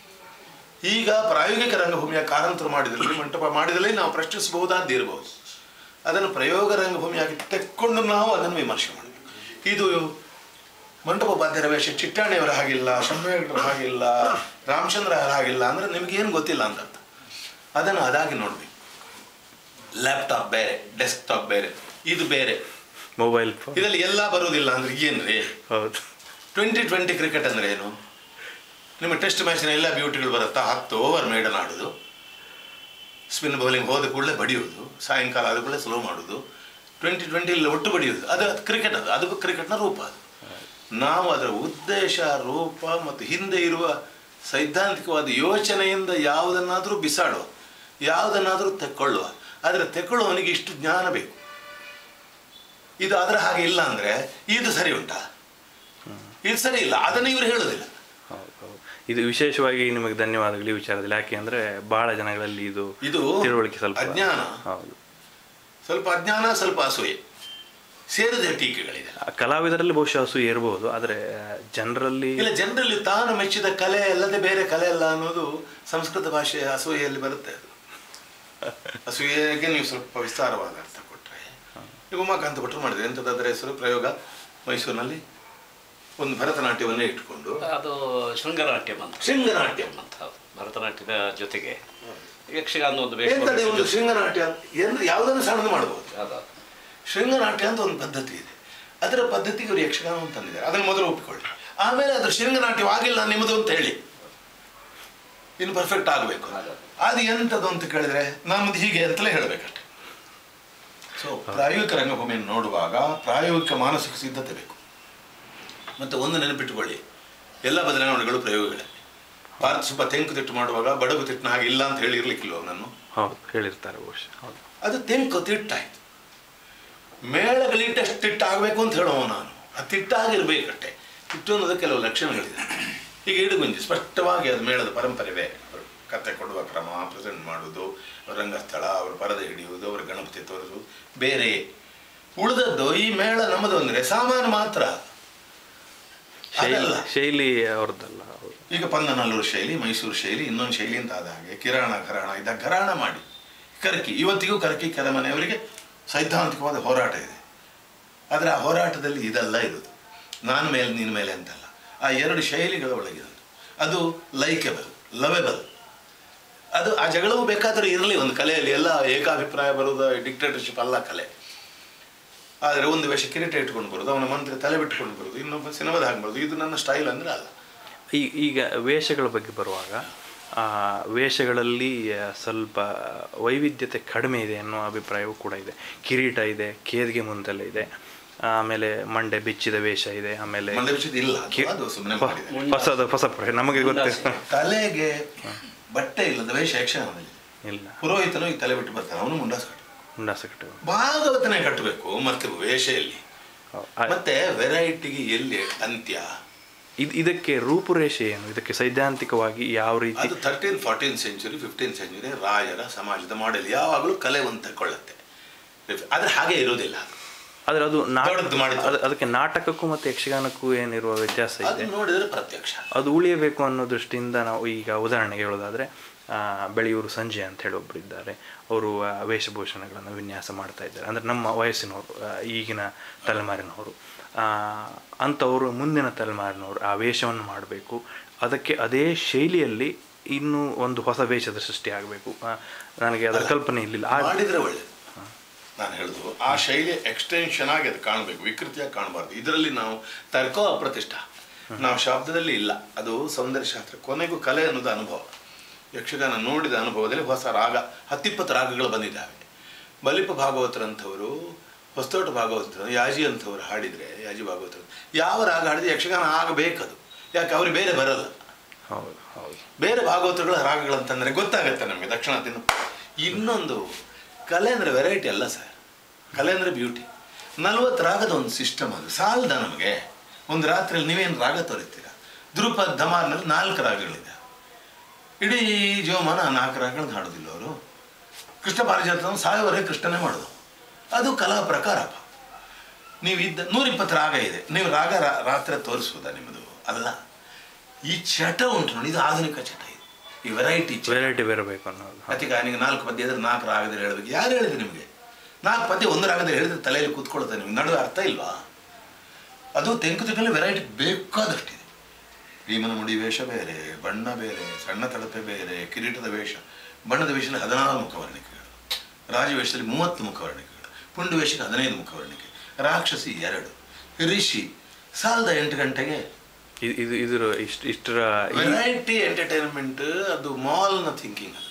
ಈಗ ಪ್ರಾಯೋಗಿಕ ರಂಗಭೂಮಿಯ ಕಾರಂತರು ಮಾಡಿದಲ್ಲಿ ಮಂಟಪ ಮಾಡಿದಲ್ಲಿ ನಾವು ಪ್ರಶ್ನಿಸಬಹುದಾದ್ದು ಇರಬಹುದು ಅದನ್ನು ಪ್ರಯೋಗ ರಂಗಭೂಮಿಯಾಗಿ ತೆಕ್ಕೊಂಡು ನಾವು ಅದನ್ನು ವಿಮರ್ಶೆ ಮಾಡಬೇಕು ಇದು ಮಂಟಪ ಬಾಧ್ಯರ ವೇಷ ಚಿಟ್ಟಾಣಿಯವರ ಹಾಗಿಲ್ಲ ಶಂಭೇಗೌಡರ ಹಾಗಿಲ್ಲ ರಾಮಚಂದ್ರ ಅವರ ಹಾಗಿಲ್ಲ ಅಂದ್ರೆ ನಿಮಗೇನು ಗೊತ್ತಿಲ್ಲ ಅಂತ ಅರ್ಥ. ಅದನ್ನು ಅದಾಗಿ ನೋಡಬೇಕು ಲ್ಯಾಪ್ಟಾಪ್ ಬೇರೆ ಡೆಸ್ಕ್ಟಾಪ್ ಬೇರೆ ಇದು ಬೇರೆ ಮೊಬೈಲ್ ಫೋನ್ ಇದರಲ್ಲಿ ಎಲ್ಲ ಬರುವುದಿಲ್ಲ ಅಂದ್ರೆ ಏನ್ರಿ ಹೌದು ಟ್ವೆಂಟಿ ಟ್ವೆಂಟಿ ಕ್ರಿಕೆಟ್ ಅಂದ್ರೆ ಏನು ನಿಮ್ಮ ಟೆಸ್ಟ್ ಮ್ಯಾಚಿನ ಎಲ್ಲ ಬ್ಯೂಟಿಗಳು ಬರುತ್ತಾ ಹತ್ತು ಓವರ್ ಮೇಡನ್ ಆಡೋದು ಸ್ಪಿನ್ ಬೌಲಿಂಗ್ ಹೋದ ಕೂಡಲೇ ಬಡಿಯೋದು ಸಾಯಂಕಾಲ ಆದ ಕೂಡಲೇ ಸ್ಲೋ ಮಾಡೋದು ಟ್ವೆಂಟಿ ಟ್ವೆಂಟಿ ಇಲ್ಲ ಒಟ್ಟು ಬಡಿಯೋದು ಅದು ಕ್ರಿಕೆಟ್ ಅದು ಅದು ಕ್ರಿಕೆಟ್ನ ರೂಪ ಅದು ನಾವು ಅದರ ಉದ್ದೇಶ ರೂಪ ಮತ್ತು ಹಿಂದೆ ಇರುವ ಸೈದ್ಧಾಂತಿಕವಾದ ಯೋಚನೆಯಿಂದ ಯಾವುದನ್ನಾದರೂ ಬಿಸಾಡುವ ಯಾವುದನ್ನಾದರೂ ತೆಕ್ಕೊಳ್ಳುವ ಆದರೆ ತೆಕ್ಕೊಳ್ಳುವವನಿಗೆ ಇಷ್ಟು ಜ್ಞಾನ ಬೇಕು ಇದು ಅದರ ಹಾಗೆ ಇಲ್ಲ ಅಂದರೆ ಇದು ಸರಿ ಉಂಟಾ ಇದು ಸರಿ ಇಲ್ಲ ಅದನ್ನು ಇವರು ಹೇಳೋದಿಲ್ಲ ಹೌದು ಹೌದು ಇದು ವಿಶೇಷವಾಗಿ ನಿಮಗೆ ಧನ್ಯವಾದಗಳು ಈ ವಿಚಾರದಲ್ಲಿ ಯಾಕೆ ಅಂದರೆ ಬಹಳ ಜನಗಳಲ್ಲಿ ಇದು ಇದು ತಿಳುವಳಿಕೆ ಸ್ವಲ್ಪ ಅಜ್ಞಾನ. ಹೌದು ಸ್ವಲ್ಪ ಅಜ್ಞಾನ ಸ್ವಲ್ಪ ಅಸೂಯೆ ಸೇರಿದ ಟೀಕೆಗಳಿದೆ ಆ ಕಲಾವಿದರಲ್ಲಿ ಬಹುಶಃ ಅಸೂಯೆ ಇರಬಹುದು ಆದರೆ ಜನರಲ್ಲಿ ಇಲ್ಲ ಜನರಲ್ಲಿ ತಾನು ಮೆಚ್ಚಿದ ಕಲೆ ಅಲ್ಲದೆ ಬೇರೆ ಕಲೆ ಅಲ್ಲ ಅನ್ನೋದು ಸಂಸ್ಕೃತ ಭಾಷೆಯ ಅಸೂಯೆಯಲ್ಲಿ ಬರುತ್ತೆ ಅದು ಅಸೂಯೆಗೆ ನೀವು ಸ್ವಲ್ಪ ವಿಸ್ತಾರವಾದ ಅರ್ಥ ಕೊಟ್ಟರೆ ಈಗ ಉಮಾಕಾಂತ ಭಟ್ರು ಮಾಡಿದ್ರೆ ಎಂಥದ್ದಾದ್ರೆ ಹೆಸರು ಪ್ರಯೋಗ ಮೈಸೂರಿನಲ್ಲಿ ಒಂದು ಭರತನಾಟ್ಯವನ್ನೇ ಇಟ್ಕೊಂಡು ಅದು ಶೃಂಗನಾಟ್ಯಂ ಅಂತ ಶೃಂಗನಾಟ್ಯಂ ಅಂತ ಹೌದು. ಭರತನಾಟ್ಯದ ಜೊತೆಗೆ ಯಕ್ಷಗಾನ ಒಂದು ಎಂತದೇ ಒಂದು ವೇಷ ಶೃಂಗನಾಟ್ಯ ಎಂದು ಯಾವುದನ್ನು ಸಣ್ಣದು ಮಾಡ್ಬೋದು ಹೌದು. ಶೃಂಗನಾಟ್ಯ ಅಂತ ಒಂದು ಪದ್ಧತಿ ಇದೆ ಅದರ ಪದ್ಧತಿಗೆ ಇವರು ಯಕ್ಷಗಾನ ತಂದಿದ್ದಾರೆ ಅದನ್ನು ಮೊದಲು ಒಪ್ಪಿಕೊಳ್ಳಿ ಆಮೇಲೆ ಅದು ಶೃಂಗನಾಟ್ಯವಾಗಿಲ್ಲ ನಿಮ್ಮದು ಅಂತ ಹೇಳಿ ಇನ್ನು ಪರ್ಫೆಕ್ಟ್ ಆಗಬೇಕು ಅದು ಎಂಥದ್ದು ಅಂತ ಕೇಳಿದ್ರೆ ನಮ್ಮದು ಹೀಗೆ ಅಂತಲೇ ಹೇಳಬೇಕಷ್ಟೆ ಸೊ ಪ್ರಾಯೋಗಿಕ ರಂಗಭೂಮಿಯನ್ನು ನೋಡುವಾಗ ಪ್ರಾಯೋಗಿಕ ಮಾನಸಿಕ ಸಿದ್ಧತೆ ಬೇಕು ಮತ್ತು ಒಂದು ನೆನಪಿಟ್ಟುಕೊಳ್ಳಿ ಎಲ್ಲ ಬದಲಾವಣೆಗಳು ಪ್ರಯೋಗಗಳೇ ಭಾರತ ಸ್ವಲ್ಪ ತೆಂಕು ತಿಟ್ಟು ಮಾಡುವಾಗ ಬಡಗು ತಿಟ್ಟಿನ ಹಾಗೆ ಇಲ್ಲ ಅಂತ ಹೇಳಿರ್ಲಿಕ್ಕಿಲ್ಲ ಅವನನ್ನು ಹೌದು ಹೇಳಿರ್ತಾರೆ ಬಹುಶಃ ಹೌದು ಅದು ತೆಂಕು ತಿಟ್ಟಾಯ್ತು ಮೇಳಗಳಿಟ್ಟಷ್ಟು ತಿಟ್ಟಾಗಬೇಕು ಅಂತ ಹೇಳುವ ನಾನು ಆ ತಿಟ್ಟಾಗಿರ್ಬೇಕಷ್ಟೆ ತಿಟ್ಟು ಅನ್ನೋದು ಕೆಲವು ಲಕ್ಷಣಗಳಿದೆ ಈಗ ಇಡುಗುಂಜಿ ಸ್ಪಷ್ಟವಾಗಿ ಅದು ಮೇಳದ ಪರಂಪರೆ ಬೇರೆ ಅವರು ಕತೆ ಕೊಡುವ ಕ್ರಮ ಪ್ರೆಸೆಂಟ್ ಮಾಡುವುದು ಅವರ ರಂಗಸ್ಥಳ ಅವರ ಪರದೆ ಹಿಡಿಯುವುದು ಅವರ ಗಣಪತಿ ತೋರಿಸುವುದು ಬೇರೆ ಉಳಿದದ್ದು ಈ ಮೇಳ ನಮ್ಮದು ಅಂದರೆ ಸಾಮಾನು ಮಾತ್ರ ಶೈಲಿ ಅದಲ್ಲ ಶೈಲಿ ಅವ್ರದ್ದಲ್ಲ ಹೌದು ಈಗ ಪಂದನಲ್ಲೂರು ಶೈಲಿ ಮೈಸೂರು ಶೈಲಿ ಇನ್ನೊಂದು ಶೈಲಿ ಅಂತ ಆದ ಹಾಗೆ ಕಿರಾಣ ಘರಾಣ ಇದ್ದ ಘರಾಣ ಮಾಡಿ ಕರ್ಕಿ ಇವತ್ತಿಗೂ ಕರ್ಕಿ ಕೆರೆಮನೆಯವರಿಗೆ ಸೈದ್ಧಾಂತಿಕವಾದ ಹೋರಾಟ ಇದೆ ಆದರೆ ಆ ಹೋರಾಟದಲ್ಲಿ ಇದೆಲ್ಲ ಇರೋದು ನಾನು ಮೇಲೆ ನಿನ್ನ ಮೇಲೆ ಅಂತಲ್ಲ ಆ ಎರಡು ಶೈಲಿಗಳ ಒಳಗಿರೋದು ಅದು ಲೈಕೆಬಲ್ ಲವೆಬಲ್ ಅದು ಆ ಜಗಳವು ಬೇಕಾದರೂ ಇರಲಿ ಒಂದು ಕಲೆಯಲ್ಲಿ ಎಲ್ಲ ಏಕಾಭಿಪ್ರಾಯ ಬರುವುದು ಡಿಕ್ಟೇಟರ್ಶಿಪ್ ಅಲ್ಲ ಕಲೆ ಆದರೆ ಒಂದು ವೇಷ ಕಿರೀಟ ಇಟ್ಕೊಂಡು ಬರೋದು ಅವನ ಮಂತ್ರಿ ತಲೆ ಬಿಟ್ಕೊಂಡು ಬರೋದು ಇನ್ನೊಬ್ಬ ಸಿನಿಮಾದ ಹಾಗೆ ಬರೋದು ಇದು ನನ್ನ ಸ್ಟೈಲ್ ಅಂದರೆ ಅಲ್ಲ ಈ ಈಗ ವೇಷಗಳ ಬಗ್ಗೆ ಬರುವಾಗ ಆ, ವೇಷಗಳಲ್ಲಿ ಆ, ಸ್ವಲ್ಪ ವೈವಿಧ್ಯತೆ ಕಡಿಮೆ ಇದೆ ಅನ್ನೋ ಅಭಿಪ್ರಾಯವೂ ಕೂಡ ಇದೆ ಕಿರೀಟ ಇದೆ ಕೇದಿಗೆ ಮುಂದೆಲ್ಲ ಇದೆ ಆಮೇಲೆ ಮಂಡೆ ಬಿಚ್ಚಿದ ವೇಷ ಇದೆ ಆಮೇಲೆ ಮಂಡ್ಯ ವಿಷಯದ ಇಲ್ಲ ಅದು- ಕಿ- ಅದು ಸುಮ್ಮನೆ ಹೊ- ಮಾಡಿದೆ ಹೊಸದು ಹೊಸ ಪ್ರ- ನಮಗೆ ಗೊತ್ತಿಲ್ಲ ತಲೆಗೆ ಬಟ್ಟೆ ಇಲ್ಲದ ವೇಷ ಯಕ್ಷಗಾನದಲ್ಲಿ ಇಲ್ಲ ಪುರೋಹಿತನು ಈ ತಲೆ ಬಿಟ್ಟು ಬರ್ತಾನೆ ಅವನು ಮುಂಡಾಸ್ ಕಟ್ಟು ಉಂಡಾಸ ಕಟ್ಟು ಭಾಗವತನೇ ಕಟ್ಟಬೇಕು ಮತ್ತೆ ವೇಷೆಯಲ್ಲಿ ಹೌದು. ಆ- ಮತ್ತೆ ವೆರೈಟಿಗೆ ಎಲ್ಲಿ ಅಂತ್ಯ ಇದ್ ಇದಕ್ಕೆ ರೂಪುರೇಷೆ ಏನು ಇದಕ್ಕೆ ಸೈದ್ಧಾಂತಿಕವಾಗಿ ಯಾವ ರೀತಿ ಅದು thirteen fourteen century fifteen century ರಾಜರ ಸಮಾಜದ ಮಾಡೆಲ್ ಯಾವಾಗಲೂ ಕಲೆ ಒಂದು ತಗೊಳ್ಳುತ್ತೆ ಆದ್ರೆ ಹಾಗೆ ಇರೋದಿಲ್ಲ ಅದು. ಆದರೆ ಅದು ನಾ- ದೊಡ್ಡದು ಮಾಡಿದ್ದು. ಅದು- ಅದಕ್ಕೆ ನಾಟಕಕ್ಕೂ ಮತ್ತು ಯಕ್ಷಗಾನಕ್ಕೂ ಏನಿರುವ ವ್ಯತ್ಯಾಸ ಇದೆ ಅದು ನೋಡಿದ್ರೆ ಪ್ರತ್ಯಕ್ಷ ಅದು ಉಳಿಯಬೇಕು ಅನ್ನೋ ದೃಷ್ಟಿಯಿಂದ ನಾವು ಈಗ ಉದಾಹರಣೆಗೆ ಹೇಳೋದಾದರೆ ಬೆಳೆಯೂರು ಸಂಜೆ ಅಂತ ಹೇಳಿ ಒಬ್ಬರು ಇದ್ದಾರೆ ಅವರು ಆ, ವೇಷಭೂಷಣಗಳನ್ನು ವಿನ್ಯಾಸ ಮಾಡ್ತಾ ಇದ್ದಾರೆ ಅಂದರೆ ನಮ್ಮ ವಯಸ್ಸಿನವರು ಆ, ಈಗಿನ ತಲೆಮಾರಿನವರು ಆ, ಅಂಥವರು ಮುಂದಿನ ತಲೆಮಾರಿನವರು ಆ ವೇಷವನ್ನು ಮಾಡಬೇಕು ಅದಕ್ಕೆ ಅದೇ ಶೈಲಿಯಲ್ಲಿ ಇನ್ನೂ ಒಂದು ಹೊಸ ವೇಷದ ಸೃಷ್ಟಿ ಆಗಬೇಕು ನನಗೆ ಅದರ ಕಲ್ಪನೆ ಇರಲಿಲ್ಲ ಆ ಮಾಡಿದ್ರೆ ಒಳ್ಳೆ ನಾನು ಹೇಳುದು ಆ ಶೈಲಿ ಎಕ್ಸ್ಟೆನ್ಷನ್ ಆಗಿ ಅದು ಕಾಣಬೇಕು ವಿಕೃತಿಯಾಗಿ ಕಾಣಬಾರ್ದು ಇದರಲ್ಲಿ ನಾವು ತರ್ಕೋ ಅಪ್ರತಿಷ್ಠ ನಾವು ಶಬ್ದದಲ್ಲಿ ಇಲ್ಲ ಅದು ಸೌಂದರ್ಯ ಶಾಸ್ತ್ರ ಕೊನೆಗೂ ಕಲೆ ಅನ್ನೋದು ಅನುಭವ ಯಕ್ಷಗಾನ ನೋಡಿದ ಅನುಭವದಲ್ಲಿ ಹೊಸ ರಾಗ ಹತ್ತಿಪ್ಪತ್ತು ರಾಗಗಳು ಬಂದಿದ್ದಾವೆ ಬಲಿಪ ಭಾಗವತರಂಥವರು ಹೊಸತೋಟ ಭಾಗವತರು ಯಾಜಿ ಅಂಥವ್ರು ಹಾಡಿದರೆ ಯಾಜಿ ಭಾಗವತರು ಯಾವ ರಾಗ ಹಾಡಿದ್ರೆ ಯಕ್ಷಗಾನ ಆಗಬೇಕದು ಯಾಕೆ ಅವ್ರಿಗೆ ಬೇರೆ ಬರಲ್ಲ ಹೌದು ಹೌದು ಬೇರೆ ಭಾಗವತಗಳ ರಾಗಗಳಂತಂದ್ರೆ ಗೊತ್ತಾಗುತ್ತೆ ನಮಗೆ ದಕ್ಷಿಣಾದಿನ ಇನ್ನೊಂದು ಕಲೆ ಅಂದರೆ ವೆರೈಟಿ ಅಲ್ಲ ಸರ್ ಕಲೆ ಅಂದರೆ ಬ್ಯೂಟಿ ನಲ್ವತ್ತು ರಾಗದ ಒಂದು ಸಿಸ್ಟಮ್ ಅದು ಸಾಲದ ನಮಗೆ ಒಂದು ರಾತ್ರಿಯಲ್ಲಿ ನೀವೇನು ರಾಗ ತೋರಿಸ್ತೀರಾ ಧ್ರುಪದ್ ಧಮಾರ್ನಲ್ಲಿ ನಾಲ್ಕು ರಾಗಗಳಿದೆ ಇಡೀ ಜೀವಮಾನ ಆ ನಾಲ್ಕು ರಾಗಗಳನ್ನ ಹಾಡೋದಿಲ್ಲ ಅವರು ಕೃಷ್ಣ ಪಾರಿಜಾತ ಸಾಯವರೆಗೆ ಕೃಷ್ಣನೇ ಮಾಡೋದು ಅದು ಕಲಾ ಪ್ರಕಾರಪ್ಪ ನೀವು ಇದ್ದ ನೂರಿಪ್ಪತ್ತು ರಾಗ ಇದೆ ನೀವು ರಾಗ ರಾ- ರಾತ್ರಿ ತೋರಿಸ್ಬೋದಾ ನಿಮ್ಮದು ಅಲ್ಲ ಈ ಚಟ ಉಂಟು ನೋಡಿ ಇದು ಆಧುನಿಕ ಚಟ ಇದು ಈ ವೆರೈಟಿ ಚಟ ವೆರೈಟಿ ಬರಬೇಕು ಅನ್ನೋದು ಅತಿಗಾನಿಗೆ ನಾಲ್ಕು ಪದ್ಯ ಇದ್ರೆ ನಾಲ್ಕು ರಾಗದಲ್ಲಿ ಹೇಳಬೇಕು ಯಾರು ಹೇಳಿದ್ರು ನಿಮಗೆ ನಾಲ್ಕು ಪದ್ಯ ಒಂದು ರಾಗದಲ್ಲಿ ಹೇಳಿದ್ರೆ ತಲೆಯಲ್ಲಿ ಕೂತ್ಕೊಳ್ತಾರೆ ನಿಮ್ಗೆ ನಡುವೆ ಅರ್ಥ ಇಲ್ವಾ ಅದು ತೆಂಕುತಿಟ್ಟಲ್ಲಿ ವೆರೈಟಿ ಬೇಕಾದಷ್ಟಿದೆ ಭೀಮನ ಮುಡಿ ವೇಷ ಬೇರೆ ಬಣ್ಣ ಬೇರೆ ಸಣ್ಣ ತಳಪೆ ಬೇರೆ ಕಿರೀಟದ ವೇಷ ಬಣ್ಣದ ವೇಷದಲ್ಲಿ ಹದಿನಾರು ಮುಖವರ್ಣಿಕೆಗಳು ರಾಜವೇಷದಲ್ಲಿ ಮೂವತ್ತು ಮುಖವರ್ಣಿಕೆಗಳು ಪುಂಡು ವೇಷಕ್ಕೆ ಹದಿನೈದು ಮುಖವರ್ಣಿಕೆ ರಾಕ್ಷಸಿ ಎರಡು ರಿಷಿ ಸಾಲದ ಎಂಟು ಗಂಟೆಗೆ ಇದು ಇದು ಇದರ ಇಷ್ಟ ಇಷ್ಟರ ಈ- ವೆರೈಟಿ ಎಂಟರ್ಟೈನ್ಮೆಂಟ್ ಅದು ಮಾಲ್ನ ಥಿಂಕಿಂಗ್ ಅದು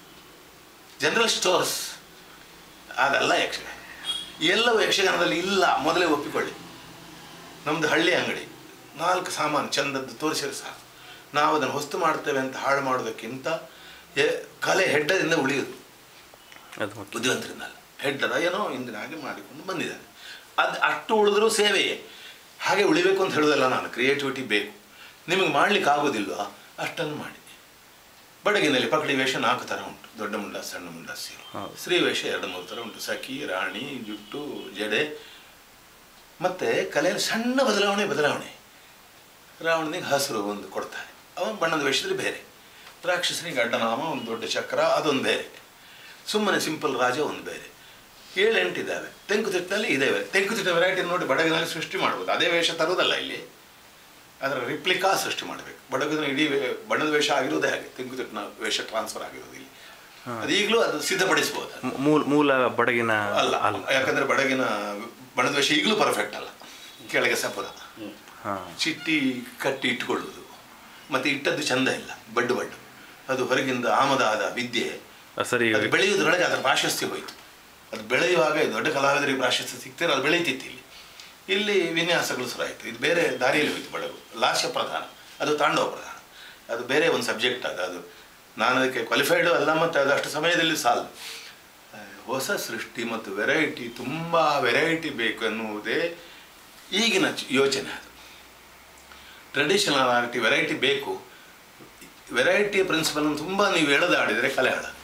ಜನರಲ್ ಸ್ಟೋರ್ಸ್ ಅದಲ್ಲ ಯಕ್ಷಗಾನ ಎಲ್ಲವೂ ಯಕ್ಷಗಾನದಲ್ಲಿ ಇಲ್ಲ ಮೊದಲೇ ಒಪ್ಪಿಕೊಳ್ಳಿ ನಮ್ಮದು ಹಳ್ಳಿ ಅಂಗಡಿ ನಾಲ್ಕು ಸಾಮಾನು ಚಂದದ್ದು ತೋರಿಸಿದ್ರೆ ಸಾಕು ನಾವು ಅದನ್ನು ಹೊಸ್ತು ಮಾಡ್ತೇವೆ ಅಂತ ಹಾಳು ಮಾಡೋದಕ್ಕಿಂತ ಎ- ಕಲೆ ಹೆಡ್ಡದಿಂದ ಉಳಿಯುವುದು ಅದು ಮುಖ್ಯ ಬುದ್ಧಿವಂತರಿಂದ ಅಲ್ಲ ಹೆಡ್ಡರ ಏನೋ ಇಂದಿನ ಹಾಗೆ ಮಾಡಿಕೊಂಡು ಬಂದಿದ್ದಾನೆ ಅದು ಅಷ್ಟು ಉಳಿದ್ರೂ ಸೇವೆಯೇ ಹಾಗೆ ಉಳಿಬೇಕು ಅಂತ ಹೇಳೋದಲ್ಲ ನಾನು ಕ್ರಿಯೇಟಿವಿಟಿ ಬೇಕು ನಿಮಗೆ ಮಾಡ್ಲಿಕ್ಕೆ ಆಗೋದಿಲ್ವಾ ಅಷ್ಟನ್ನು ಮಾಡಿ ಬಡಗಿನಲ್ಲಿ ಪಕಡಿ ವೇಷ ನಾಲ್ಕು ಥರ ಉಂಟು ದೊಡ್ಡ ಮುಂಡ ಸಣ್ಣ ಮುಂಡ ಸೀರೆ ಹೌದು. ಸ್ತ್ರೀ ವೇಷ ಎರಡು ಮೂರು ಥರ ಉಂಟು ಸಖಿ ರಾಣಿ ಜುಟ್ಟು ಜಡೆ ಮತ್ತೆ ಕಲೆಯಲ್ಲಿ ಸಣ್ಣ ಬದಲಾವಣೆ ಬದಲಾವಣೆ ರಾವಣನಿಗೆ ಹಸಿರು ಒಂದು ಕೊಡ್ತಾನೆ ಅವನ ಬಣ್ಣದ ವೇಷದಲ್ಲಿ ಬೇರೆ ರಾಕ್ಷಸನಿಗೆ ಅಡ್ಡನಾಮ ಒಂದು ದೊಡ್ಡ ಚಕ್ರ ಅದೊಂದು ಬೇರೆ ಸುಮ್ಮನೆ ಸಿಂಪಲ್ ರಾಜ ಒಂದು ಬೇರೆ ಏಳೆಂಟಿದ್ದಾವೆ ತೆಂಕುತಿಟ್ಟಿನಲ್ಲಿ ಇದೇವೆ ತೆಂಕುತಿಟ್ಟ ವೆರೈಟಿ ನೋಡಿ ಬಡಗಿನಲ್ಲಿ ಸೃಷ್ಟಿ ಮಾಡ್ಬೋದು ಅದೇ ವೇಷ ತರೋದಲ್ಲ ಇಲ್ಲಿ ಅದರ ರಿಪ್ಲಿಕಾ ಸೃಷ್ಟಿ ಮಾಡಬೇಕು ಬಡಗಿನ ಇಡೀ ವೇ- ಬಣ್ಣದ ವೇಷ ಆಗಿರೋದೇ ಹಾಗೆ ತೆಂಕುತಿಟ್ಟಿನ ವೇಷ ಟ್ರಾನ್ಸ್ಫರ್ ಆಗಿರೋದು ಇಲ್ಲಿ ಅದು ಈಗಲೂ ಅದು ಸಿದ್ಧಪಡಿಸ್ಬೋದು ಮೂ- ಮೂಲ ಮೂಲ ಬಡಗಿನ ಅಲ್ಲ ಅಲ್ಲ ಯಾಕಂದ್ರೆ ಬಡಗಿನ ಬಣ್ಣದ ವೇಷ ಈಗಲೂ ಪರ್ಫೆಕ್ಟ್ ಅಲ್ಲ ಕೆಳಗೆ ಸಪುರ ಹಾಂ ಚಿಟ್ಟಿ ಕಟ್ಟಿ ಇಟ್ಕೊಳ್ಳುವುದು ಮತ್ತೆ ಇಟ್ಟದ್ದು ಚಂದ ಇಲ್ಲ ಬಡ್ಡು ಬಡ್ಡು ಅದು ಹೊರಗಿಂದ ಆಮದಾದ ವಿದ್ಯೆ ಸರಿ ಅದು ಬೆಳೆಯುವುದರೊಳಗೆ ಅದರ ಪ್ರಾಶಸ್ತ್ಯ ಹೋಯಿತು ಅದು ಬೆಳೆಯುವಾಗ ಇದು ದೊಡ್ಡ ಕಲಾವಿದರಿಗೆ ಪ್ರಾಶಸ್ತ್ಯ ಸಿಗ್ತಾರೆ ಅದು ಬೆಳೀತಿತ್ತು ಇಲ್ಲಿ ಇಲ್ಲಿ ವಿನ್ಯಾಸಗಳು ಶುರುವಾಯಿತು ಇದು ಬೇರೆ ದಾರಿಯಲ್ಲಿ ಹೋಯಿತು ಬಡಗು ಲಾಸ್ಯ ಪ್ರಧಾನ ಅದು ತಾಂಡವ ಪ್ರಧಾನ ಅದು ಬೇರೆ ಒಂದು ಸಬ್ಜೆಕ್ಟ್ ಅದು ಅದು ನಾನು ಅದಕ್ಕೆ ಕ್ವಾಲಿಫೈಡು ಅಲ್ಲ ಮತ್ತು ಅದು ಅಷ್ಟು ಸಮಯದಲ್ಲಿ ಸಾಲದು ಆ, ಹೊಸ ಸೃಷ್ಟಿ ಮತ್ತು ವೆರೈಟಿ ತುಂಬ ವೆರೈಟಿ ಬೇಕು ಎನ್ನುವುದೇ ಈಗಿನ ಚ- ಯೋಚನೆ ಅದು ಟ್ರೆಡಿಷನಲ್ ಆರ್ಟಿ ವೆರೈಟಿ ಬೇಕು ವೆರೈಟಿ ಪ್ರಿನ್ಸಿಪಲ್ ತುಂಬ ನೀವು ಎಳೆದಾಡಿದರೆ ಕಲೆ ಹಾಳಾಗುತ್ತೆ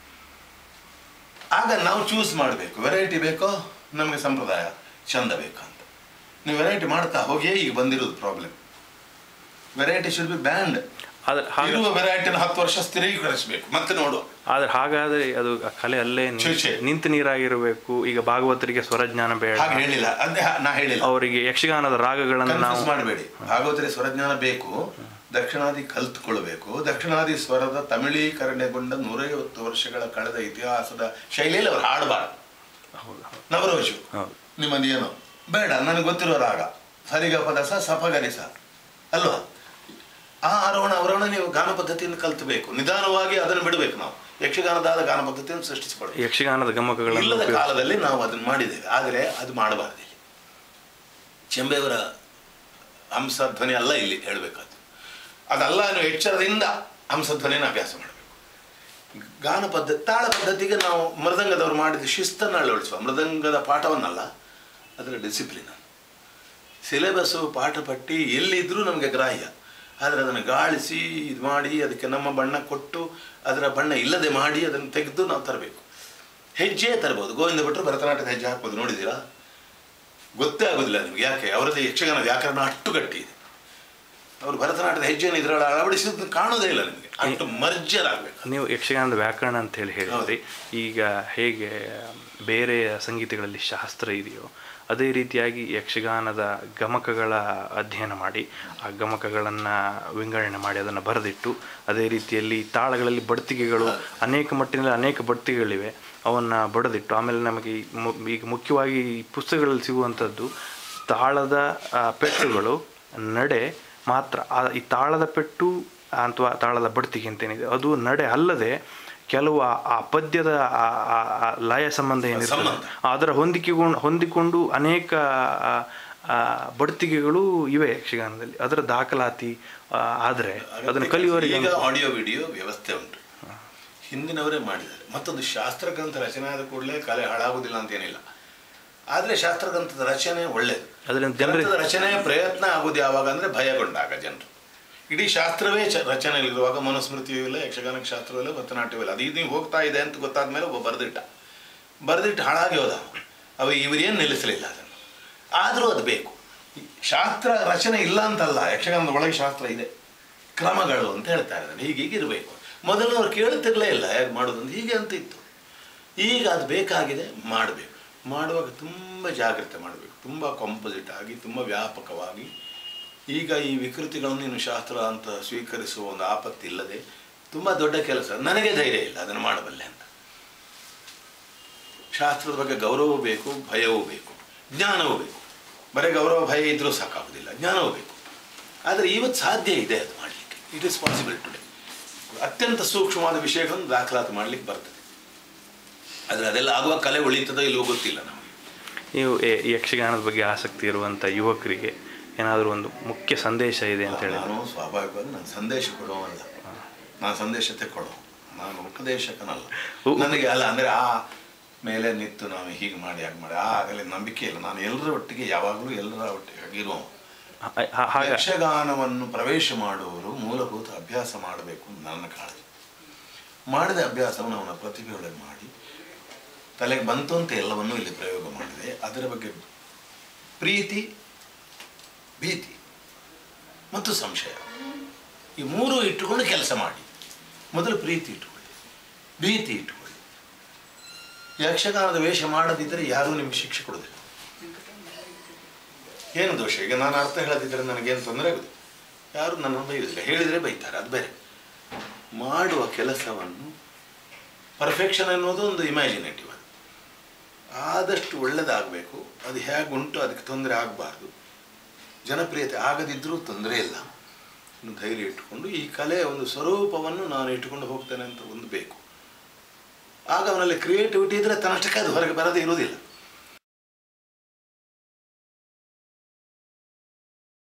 ಆಗ ನಾವು ಚೂಸ್ ಮಾಡಬೇಕು ವೆರೈಟಿ ಬೇಕೋ ನಮಗೆ ಸಂಪ್ರದಾಯ ಚಂದ ಬೇಕು ಅಂತ ನೀವು ವೆರೈಟಿ ಮಾಡ್ತಾ ಹೋಗಿಯೇ ಈಗ ಬಂದಿರೋದು problem variety should be banned ಆದ್ರೆ ಹಾಗೆ ಇರುವ ವೆರೈಟಿನ ಹತ್ತು ವರ್ಷ ಸ್ಥಿರೀಕರಿಸಬೇಕು ಮತ್ತೆ ನೋಡುವ ಆದ್ರೆ ಹಾಗಾದ್ರೆ ಅದು ಆ ಕಲೆ ಅಲ್ಲೇ ನಿ- ಛೆ, ಛೆ. ನಿಂತು ನೀರಾಗಿರಬೇಕು ಈಗ ಭಾಗವತರಿಗೆ ಸ್ವರಜ್ಞಾನ ಬೇಡ ಹಾಗೆ ಹೇಳಿಲ್ಲ ಅದೇ ಹಾ- ನಾ ಹೇಳಿಲ್ಲ ಅವರಿಗೆ ಯಕ್ಷಗಾನದ ರಾಗಗಳನ್ನು ನಾವು ಕನ್ಫ್ಯೂಸ್ ಮಾಡಬೇಡಿ ಭಾಗವತರಿ ಸ್ವರಜ್ಞಾನ ಬೇಕು ದಕ್ಷಿಣಾದಿ ಕಲ್ತ್ಕೊಳ್ಬೇಕು ದಕ್ಷಿಣಾದಿ ಸ್ವರದ ತಮಿಳೀಕರಣಗೊಂಡ ನೂರೈವತ್ತು ವರ್ಷಗಳ ಕಳೆದ ಇತಿಹಾಸದ ಶೈಲಿಯಲ್ಲಿ ಅವ್ರು ಹಾಡಬಾರ್ದು ಹೌದು ಹೌದು ನವರೋಜು ಹೌದು ನಿಮ್ಮದೇನು ಬೇಡ ನನಗೆ ಗೊತ್ತಿರೋ ರಾಗ ಸರಿಗಪದ ಸ ಸಪಗರಿ ಸ ಅಲ್ವಾ ಆ ಆರೋಹಣ ಅವರೋಹಣ ನೀವು ಗಾನ ಪದ್ಧತಿಯಿಂದ ಕಲ್ತಬೇಕು ನಿಧಾನವಾಗಿ ಅದನ್ನು ಬಿಡಬೇಕು ನಾವು ಯಕ್ಷಗಾನದಾದ ಗಾನ ಪದ್ಧತಿಯನ್ನು ಸೃಷ್ಟಿಸಿಕೊಳ್ಬೇಕು ಯಕ್ಷಗಾನದ ಗಮಕಗಳನ್ನು ಇಲ್ಲದ ಉಪಯೋಗಿಸಿ- ಕಾಲದಲ್ಲಿ ಕಾಲದಲ್ಲಿ ನಾವು ಅದನ್ನು ಮಾಡಿದ್ದೇವೆ ಆದರೆ ಅದು ಮಾಡಬಾರ್ದು ಇಲ್ಲಿ ಚೆಂಬೆಯವರ ಹಂಸಧ್ವನಿ ಅಲ್ಲ ಇಲ್ಲಿ ಹೇಳಬೇಕಾದ್ದು ಅದಲ್ಲ ನೀವು ಎಚ್ಚರದಿಂದ ಹಂಸಧ್ವನಿನ ಅಭ್ಯಾಸ ಮಾಡಬೇಕು ಗಾನ ಪದ್ಧತಿ ತಾಳ ಪದ್ಧತಿಗೆ ನಾವು ಮೃದಂಗದವರು ಮಾಡಿದ ಶಿಸ್ತನ್ನು ಅಳವಡಿಸುವ ಮೃದಂಗದ ಪಾಠವನ್ನಲ್ಲ ಅದರ ಡಿಸಿಪ್ಲಿನ್ ಸಿಲೆಬಸ್ಸು ಪಾಠ ಪಟ್ಟಿ ಎಲ್ಲಿದ್ದರೂ ನಮಗೆ ಗ್ರಾಹ್ಯ ಆದರೆ ಅದನ್ನು ಗಾಳಿಸಿ ಇದು ಮಾಡಿ ಅದಕ್ಕೆ ನಮ್ಮ ಬಣ್ಣ ಕೊಟ್ಟು ಅದರ ಬಣ್ಣ ಇಲ್ಲದೆ ಮಾಡಿ ಅದನ್ನು ತೆಗೆದು ನಾವು ತರಬೇಕು ಹೆಜ್ಜೆ ತರ್ಬೋದು ಗೋವಿಂದ ಭಟ್ರು ಭರತನಾಟ್ಯದ ಹೆಜ್ಜೆ ಹಾಕ್ಬೋದು ನೋಡಿದ್ದೀರಾ ಗೊತ್ತೇ ಆಗೋದಿಲ್ಲ ನಿಮ್ಗೆ ಯಾಕೆ ಅವರದ್ದು ಯಕ್ಷಗಾನ ವ್ಯಾಕರಣ ಅಷ್ಟು ಗಟ್ಟಿ ಇದೆ ಅವರು ಭರತನಾಟ್ಯದ ಹೆಜ್ಜೆಯನ್ನು ಇದರಲ್ಲಿ ಅಳವಡಿಸಿದ್ದು ಕಾಣೋದೇ ಇಲ್ಲ ನಿಮಗೆ ಅಷ್ಟು ಮರ್ಜರ್ ಆಗಬೇಕು ನೀವು ಯಕ್ಷಗಾನದ ವ್ಯಾಕರಣ ಅಂತ ಹೇಳಿ ಹೇಳಿದ್ರಿ ಈಗ ಹೇಗೆ ಬೇರೆ ಸಂಗೀತಗಳಲ್ಲಿ ಶಾಸ್ತ್ರ ಇದೆಯೋ ಅದೇ ರೀತಿಯಾಗಿ ಯಕ್ಷಗಾನದ ಗಮಕಗಳ ಅಧ್ಯಯನ ಮಾಡಿ ಆ ಗಮಕಗಳನ್ನು ವಿಂಗಡಣೆ ಮಾಡಿ ಅದನ್ನು ಬರೆದಿಟ್ಟು ಅದೇ ರೀತಿಯಲ್ಲಿ ತಾಳಗಳಲ್ಲಿ ಬಡ್ತಿಗೆಗಳು ಅನೇಕ ಮಟ್ಟಿನಲ್ಲಿ ಅನೇಕ ಬಡ್ತಿಗೆಗಳಿವೆ ಅವನ್ನು ಬಡಿದಿಟ್ಟು ಆಮೇಲೆ ನಮಗೆ ಈ ಮು- ಈಗ ಮುಖ್ಯವಾಗಿ ಈ ಪುಸ್ತಕಗಳಲ್ಲಿ ಸಿಗುವಂಥದ್ದು ತಾಳದ ಆ, ಪೆಟ್ಟುಗಳು ನಡೆ ಮಾತ್ರ ಆ ಈ ತಾಳದ ಪೆಟ್ಟು ಅಥವಾ ತಾಳದ ಬಡ್ತಿಗೆ ಅಂತೇನಿದೆ ಅದು ನಡೆ ಅಲ್ಲದೆ ಕೆಲವು ಆ- ಆ ಪದ್ಯದ ಆ- ಆ- ಆ ಲಯ ಸಂಬಂಧ ಏನಿರ್ತದೆ ಸಂಬಂಧ. ಅದರ ಹೊಂದಿಕೆಗೊಂಡು ಹೊಂದಿಕೊಂಡು ಅನೇಕ ಆ, ಆ, ಬಡ್ತಿಗೆಗಳು ಇವೆ ಯಕ್ಷಗಾನದಲ್ಲಿ ಅದರ ದಾಖಲಾತಿ ಆದರೆ ಅದನ್ನು ಕಲಿಯುವವರಿಗೆ ಈಗ ಆಡಿಯೋ ವಿಡಿಯೋ ವ್ಯವಸ್ಥೆ ಉಂಟು ಹಿಂದಿನವರೇ ಮಾಡಿದ್ದಾರೆ ಮತ್ತೊಂದು ಶಾಸ್ತ್ರಗ್ರಂಥ ರಚನೆ ಆದ ಕೂಡಲೇ ಕಲೆ ಹಾಳಾಗುವುದಿಲ್ಲ ಅಂತ ಏನಿಲ್ಲ ಆದರೆ ಶಾಸ್ತ್ರಗ್ರಂಥದ ರಚನೆ ಒಳ್ಳೆಯದು ಅದರಿಂದ ಜನರಿಗೆ ಗ್ರಂಥದ ರಚನೆ ಪ್ರಯತ್ನ ಆಗುವುದು ಯಾವಾಗ ಅಂದರೆ ಭಯಗೊಂಡಾಗ ಜನರು ಇಡೀ ಶಾಸ್ತ್ರವೇ ಚ ರಚನೆಯಲ್ಲಿರುವಾಗ ಮನುಸ್ಮೃತಿಯೂ ಇಲ್ಲ ಯಕ್ಷಗಾನಕ್ಕೆ ಶಾಸ್ತ್ರವೂ ಇಲ್ಲ ಭರತನಾಟ್ಯವೂ ಇಲ್ಲ ಅದು ಇದು ಹೋಗ್ತಾ ಇದೆ ಅಂತ ಗೊತ್ತಾದ ಮೇಲೆ ಒಬ್ಬ ಬರೆದಿಟ್ಟ ಬರೆದಿಟ್ಟು ಹಾಳಾಗಿ ಹೋದ ಅವ ಇವರೇನು ನಿಲ್ಲಿಸಲಿಲ್ಲ ಅದನ್ನು ಆದರೂ ಅದು ಬೇಕು ಈ ಶಾಸ್ತ್ರ ರಚನೆ ಇಲ್ಲ ಅಂತಲ್ಲ ಯಕ್ಷಗಾನದ ಒಳಗೆ ಶಾಸ್ತ್ರ ಇದೆ ಕ್ರಮಗಳು ಅಂತ ಹೇಳ್ತಾ ಇದ್ದಾರೆ ಹೀಗೀಗೆ ಇರಬೇಕು ಮೊದಲು ಅವ್ರು ಕೇಳ್ತಿರ್ಲೇ ಇಲ್ಲ ಹೇಗೆ ಮಾಡೋದು ಅಂತ ಹೀಗೆ ಅಂತ ಇತ್ತು ಈಗ ಅದು ಬೇಕಾಗಿದೆ ಮಾಡಬೇಕು ಮಾಡುವಾಗ ತುಂಬ ಜಾಗ್ರತೆ ಮಾಡಬೇಕು ತುಂಬ ಕಾಂಪೋಸಿಟ್ ಆಗಿ ತುಂಬ ವ್ಯಾಪಕವಾಗಿ ಈಗ ಈ ವಿಕೃತಿಗಳನ್ನು ಇನ್ನು ಶಾಸ್ತ್ರ ಅಂತ ಸ್ವೀಕರಿಸುವ ಒಂದು ಆಪತ್ತಿಲ್ಲದೆ ತುಂಬ ದೊಡ್ಡ ಕೆಲಸ ನನಗೆ ಧೈರ್ಯ ಇಲ್ಲ ಅದನ್ನು ಮಾಡಬಲ್ಲೆ ಅಂತ ಶಾಸ್ತ್ರದ ಬಗ್ಗೆ ಗೌರವವೂ ಬೇಕು ಭಯವೂ ಬೇಕು ಜ್ಞಾನವೂ ಬೇಕು ಬರೀ ಗೌರವ ಭಯ ಇದ್ರೂ ಸಾಕಾಗೋದಿಲ್ಲ ಜ್ಞಾನವೂ ಬೇಕು ಆದರೆ ಇವತ್ತು ಸಾಧ್ಯ ಇದೆ ಅದು ಮಾಡಲಿಕ್ಕೆ ಇಟ್ ಇಸ್ ಪಾಸಿಬಲ್ ಟುಡೇ ಅತ್ಯಂತ ಸೂಕ್ಷ್ಮವಾದ ವಿಷಯಗಳನ್ನು ದಾಖಲಾತಿ ಮಾಡಲಿಕ್ಕೆ ಬರ್ತದೆ ಆದರೆ ಅದೆಲ್ಲ ಆಗುವ ಕಲೆ ಉಳಿತದೋ ಇಲ್ಲವೋ ಗೊತ್ತಿಲ್ಲ ನಮಗೆ ನೀವು ಈ- ಈ ಯಕ್ಷಗಾನದ ಬಗ್ಗೆ ಆಸಕ್ತಿ ಇರುವಂಥ ಯುವಕರಿಗೆ ಏನಾದರೂ ಒಂದು ಮುಖ್ಯ ಸಂದೇಶ ಇದೆ ಅಂತ ಹೇಳಿ ನಾನು ಸ್ವಾಭಾವಿಕವಾಗಿ ನಾನು ಸಂದೇಶ ಕೊಡುವಲ್ಲ ನಾನು ಸಂದೇಶ ಕೊಡೋ ನಾನು ಉಪದೇಶಕನಲ್ಲ ಉ- ನನಗೆ ಅಲ್ಲ ಅಂದರೆ ಆ ಮೇಲೆ ನಿಂತು ನಾವು ಹೀಗೆ ಮಾಡಿ ಹಾಗೆ ಮಾಡಿ ಆ ಆಗಲೇ ನಂಬಿಕೆ ಇಲ್ಲ ನಾನು ಎಲ್ಲರ ಒಟ್ಟಿಗೆ ಯಾವಾಗಲೂ ಎಲ್ಲರ ಒಟ್ಟಿಗೆ ಆಗಿರುವ ಹಾ- ಹಾ- ಹಾಗೆ ಯಕ್ಷಗಾನವನ್ನು ಪ್ರವೇಶ ಮಾಡುವವರು ಮೂಲಭೂತ ಅಭ್ಯಾಸ ಮಾಡಬೇಕು ಅಂತ ನನ್ನ ಕಾಳಜಿ ಮಾಡಿದ ಅಭ್ಯಾಸವನ್ನು ಅವನ ಪ್ರತಿಭೆಯೊಳಗೆ ಮಾಡಿ ತಲೆಗೆ ಬಂತು ಅಂತ ಎಲ್ಲವನ್ನೂ ಇಲ್ಲಿ ಪ್ರಯೋಗ ಮಾಡಿದೆ ಅದರ ಬಗ್ಗೆ ಪ್ರೀತಿ ಭೀತಿ ಮತ್ತು ಸಂಶಯ ಈ ಮೂರು ಇಟ್ಟುಕೊಂಡು ಕೆಲಸ ಮಾಡಿ ಮೊದಲು ಪ್ರೀತಿ ಇಟ್ಟುಕೊಳ್ಳಿ ಭೀತಿ ಇಟ್ಟುಕೊಳ್ಳಿ ಯಕ್ಷಗಾನದ ವೇಷ ಮಾಡದಿದ್ದರೆ ಯಾರೂ ನಿಮ್ಗೆ ಶಿಕ್ಷೆ ಕೊಡೋದಿಲ್ಲ ಏನು ದೋಷ ಈಗ ನಾನು ಅರ್ಥ ಹೇಳದಿದ್ದರೆ ನನಗೇನು ತೊಂದರೆ ಆಗುದು ಯಾರು ನನ್ನನ್ನು ಬೈಯುವುದಿಲ್ಲ ಹೇಳಿದರೆ ಬೈತಾರೆ ಅದು ಬೇರೆ ಮಾಡುವ ಕೆಲಸವನ್ನು ಪರ್ಫೆಕ್ಷನ್ ಅನ್ನೋದು ಒಂದು ಇಮ್ಯಾಜಿನೇಟಿವ್ ಅದು ಆದಷ್ಟು ಒಳ್ಳೆಯದಾಗಬೇಕು ಅದು ಹೇಗುಂಟು ಅದಕ್ಕೆ ತೊಂದರೆ ಆಗಬಾರ್ದು ಜನಪ್ರಿಯತೆ ಆಗದಿದ್ದರೂ ತೊಂದರೆ ಇಲ್ಲ ಇನ್ನು ಧೈರ್ಯ ಇಟ್ಟುಕೊಂಡು ಈ ಕಲೆಯ ಒಂದು ಸ್ವರೂಪವನ್ನು ನಾನು ಇಟ್ಟುಕೊಂಡು ಹೋಗ್ತೇನೆ ಅಂತ ಒಂದು ಬೇಕು ಆಗ ಅವನಲ್ಲಿ ಕ್ರಿಯೇಟಿವಿಟಿ ಇದ್ದರೆ ತನ್ನಷ್ಟಕ್ಕೆ ಅದು ಹೊರಗೆ ಬರದೇ ಇರುವುದಿಲ್ಲ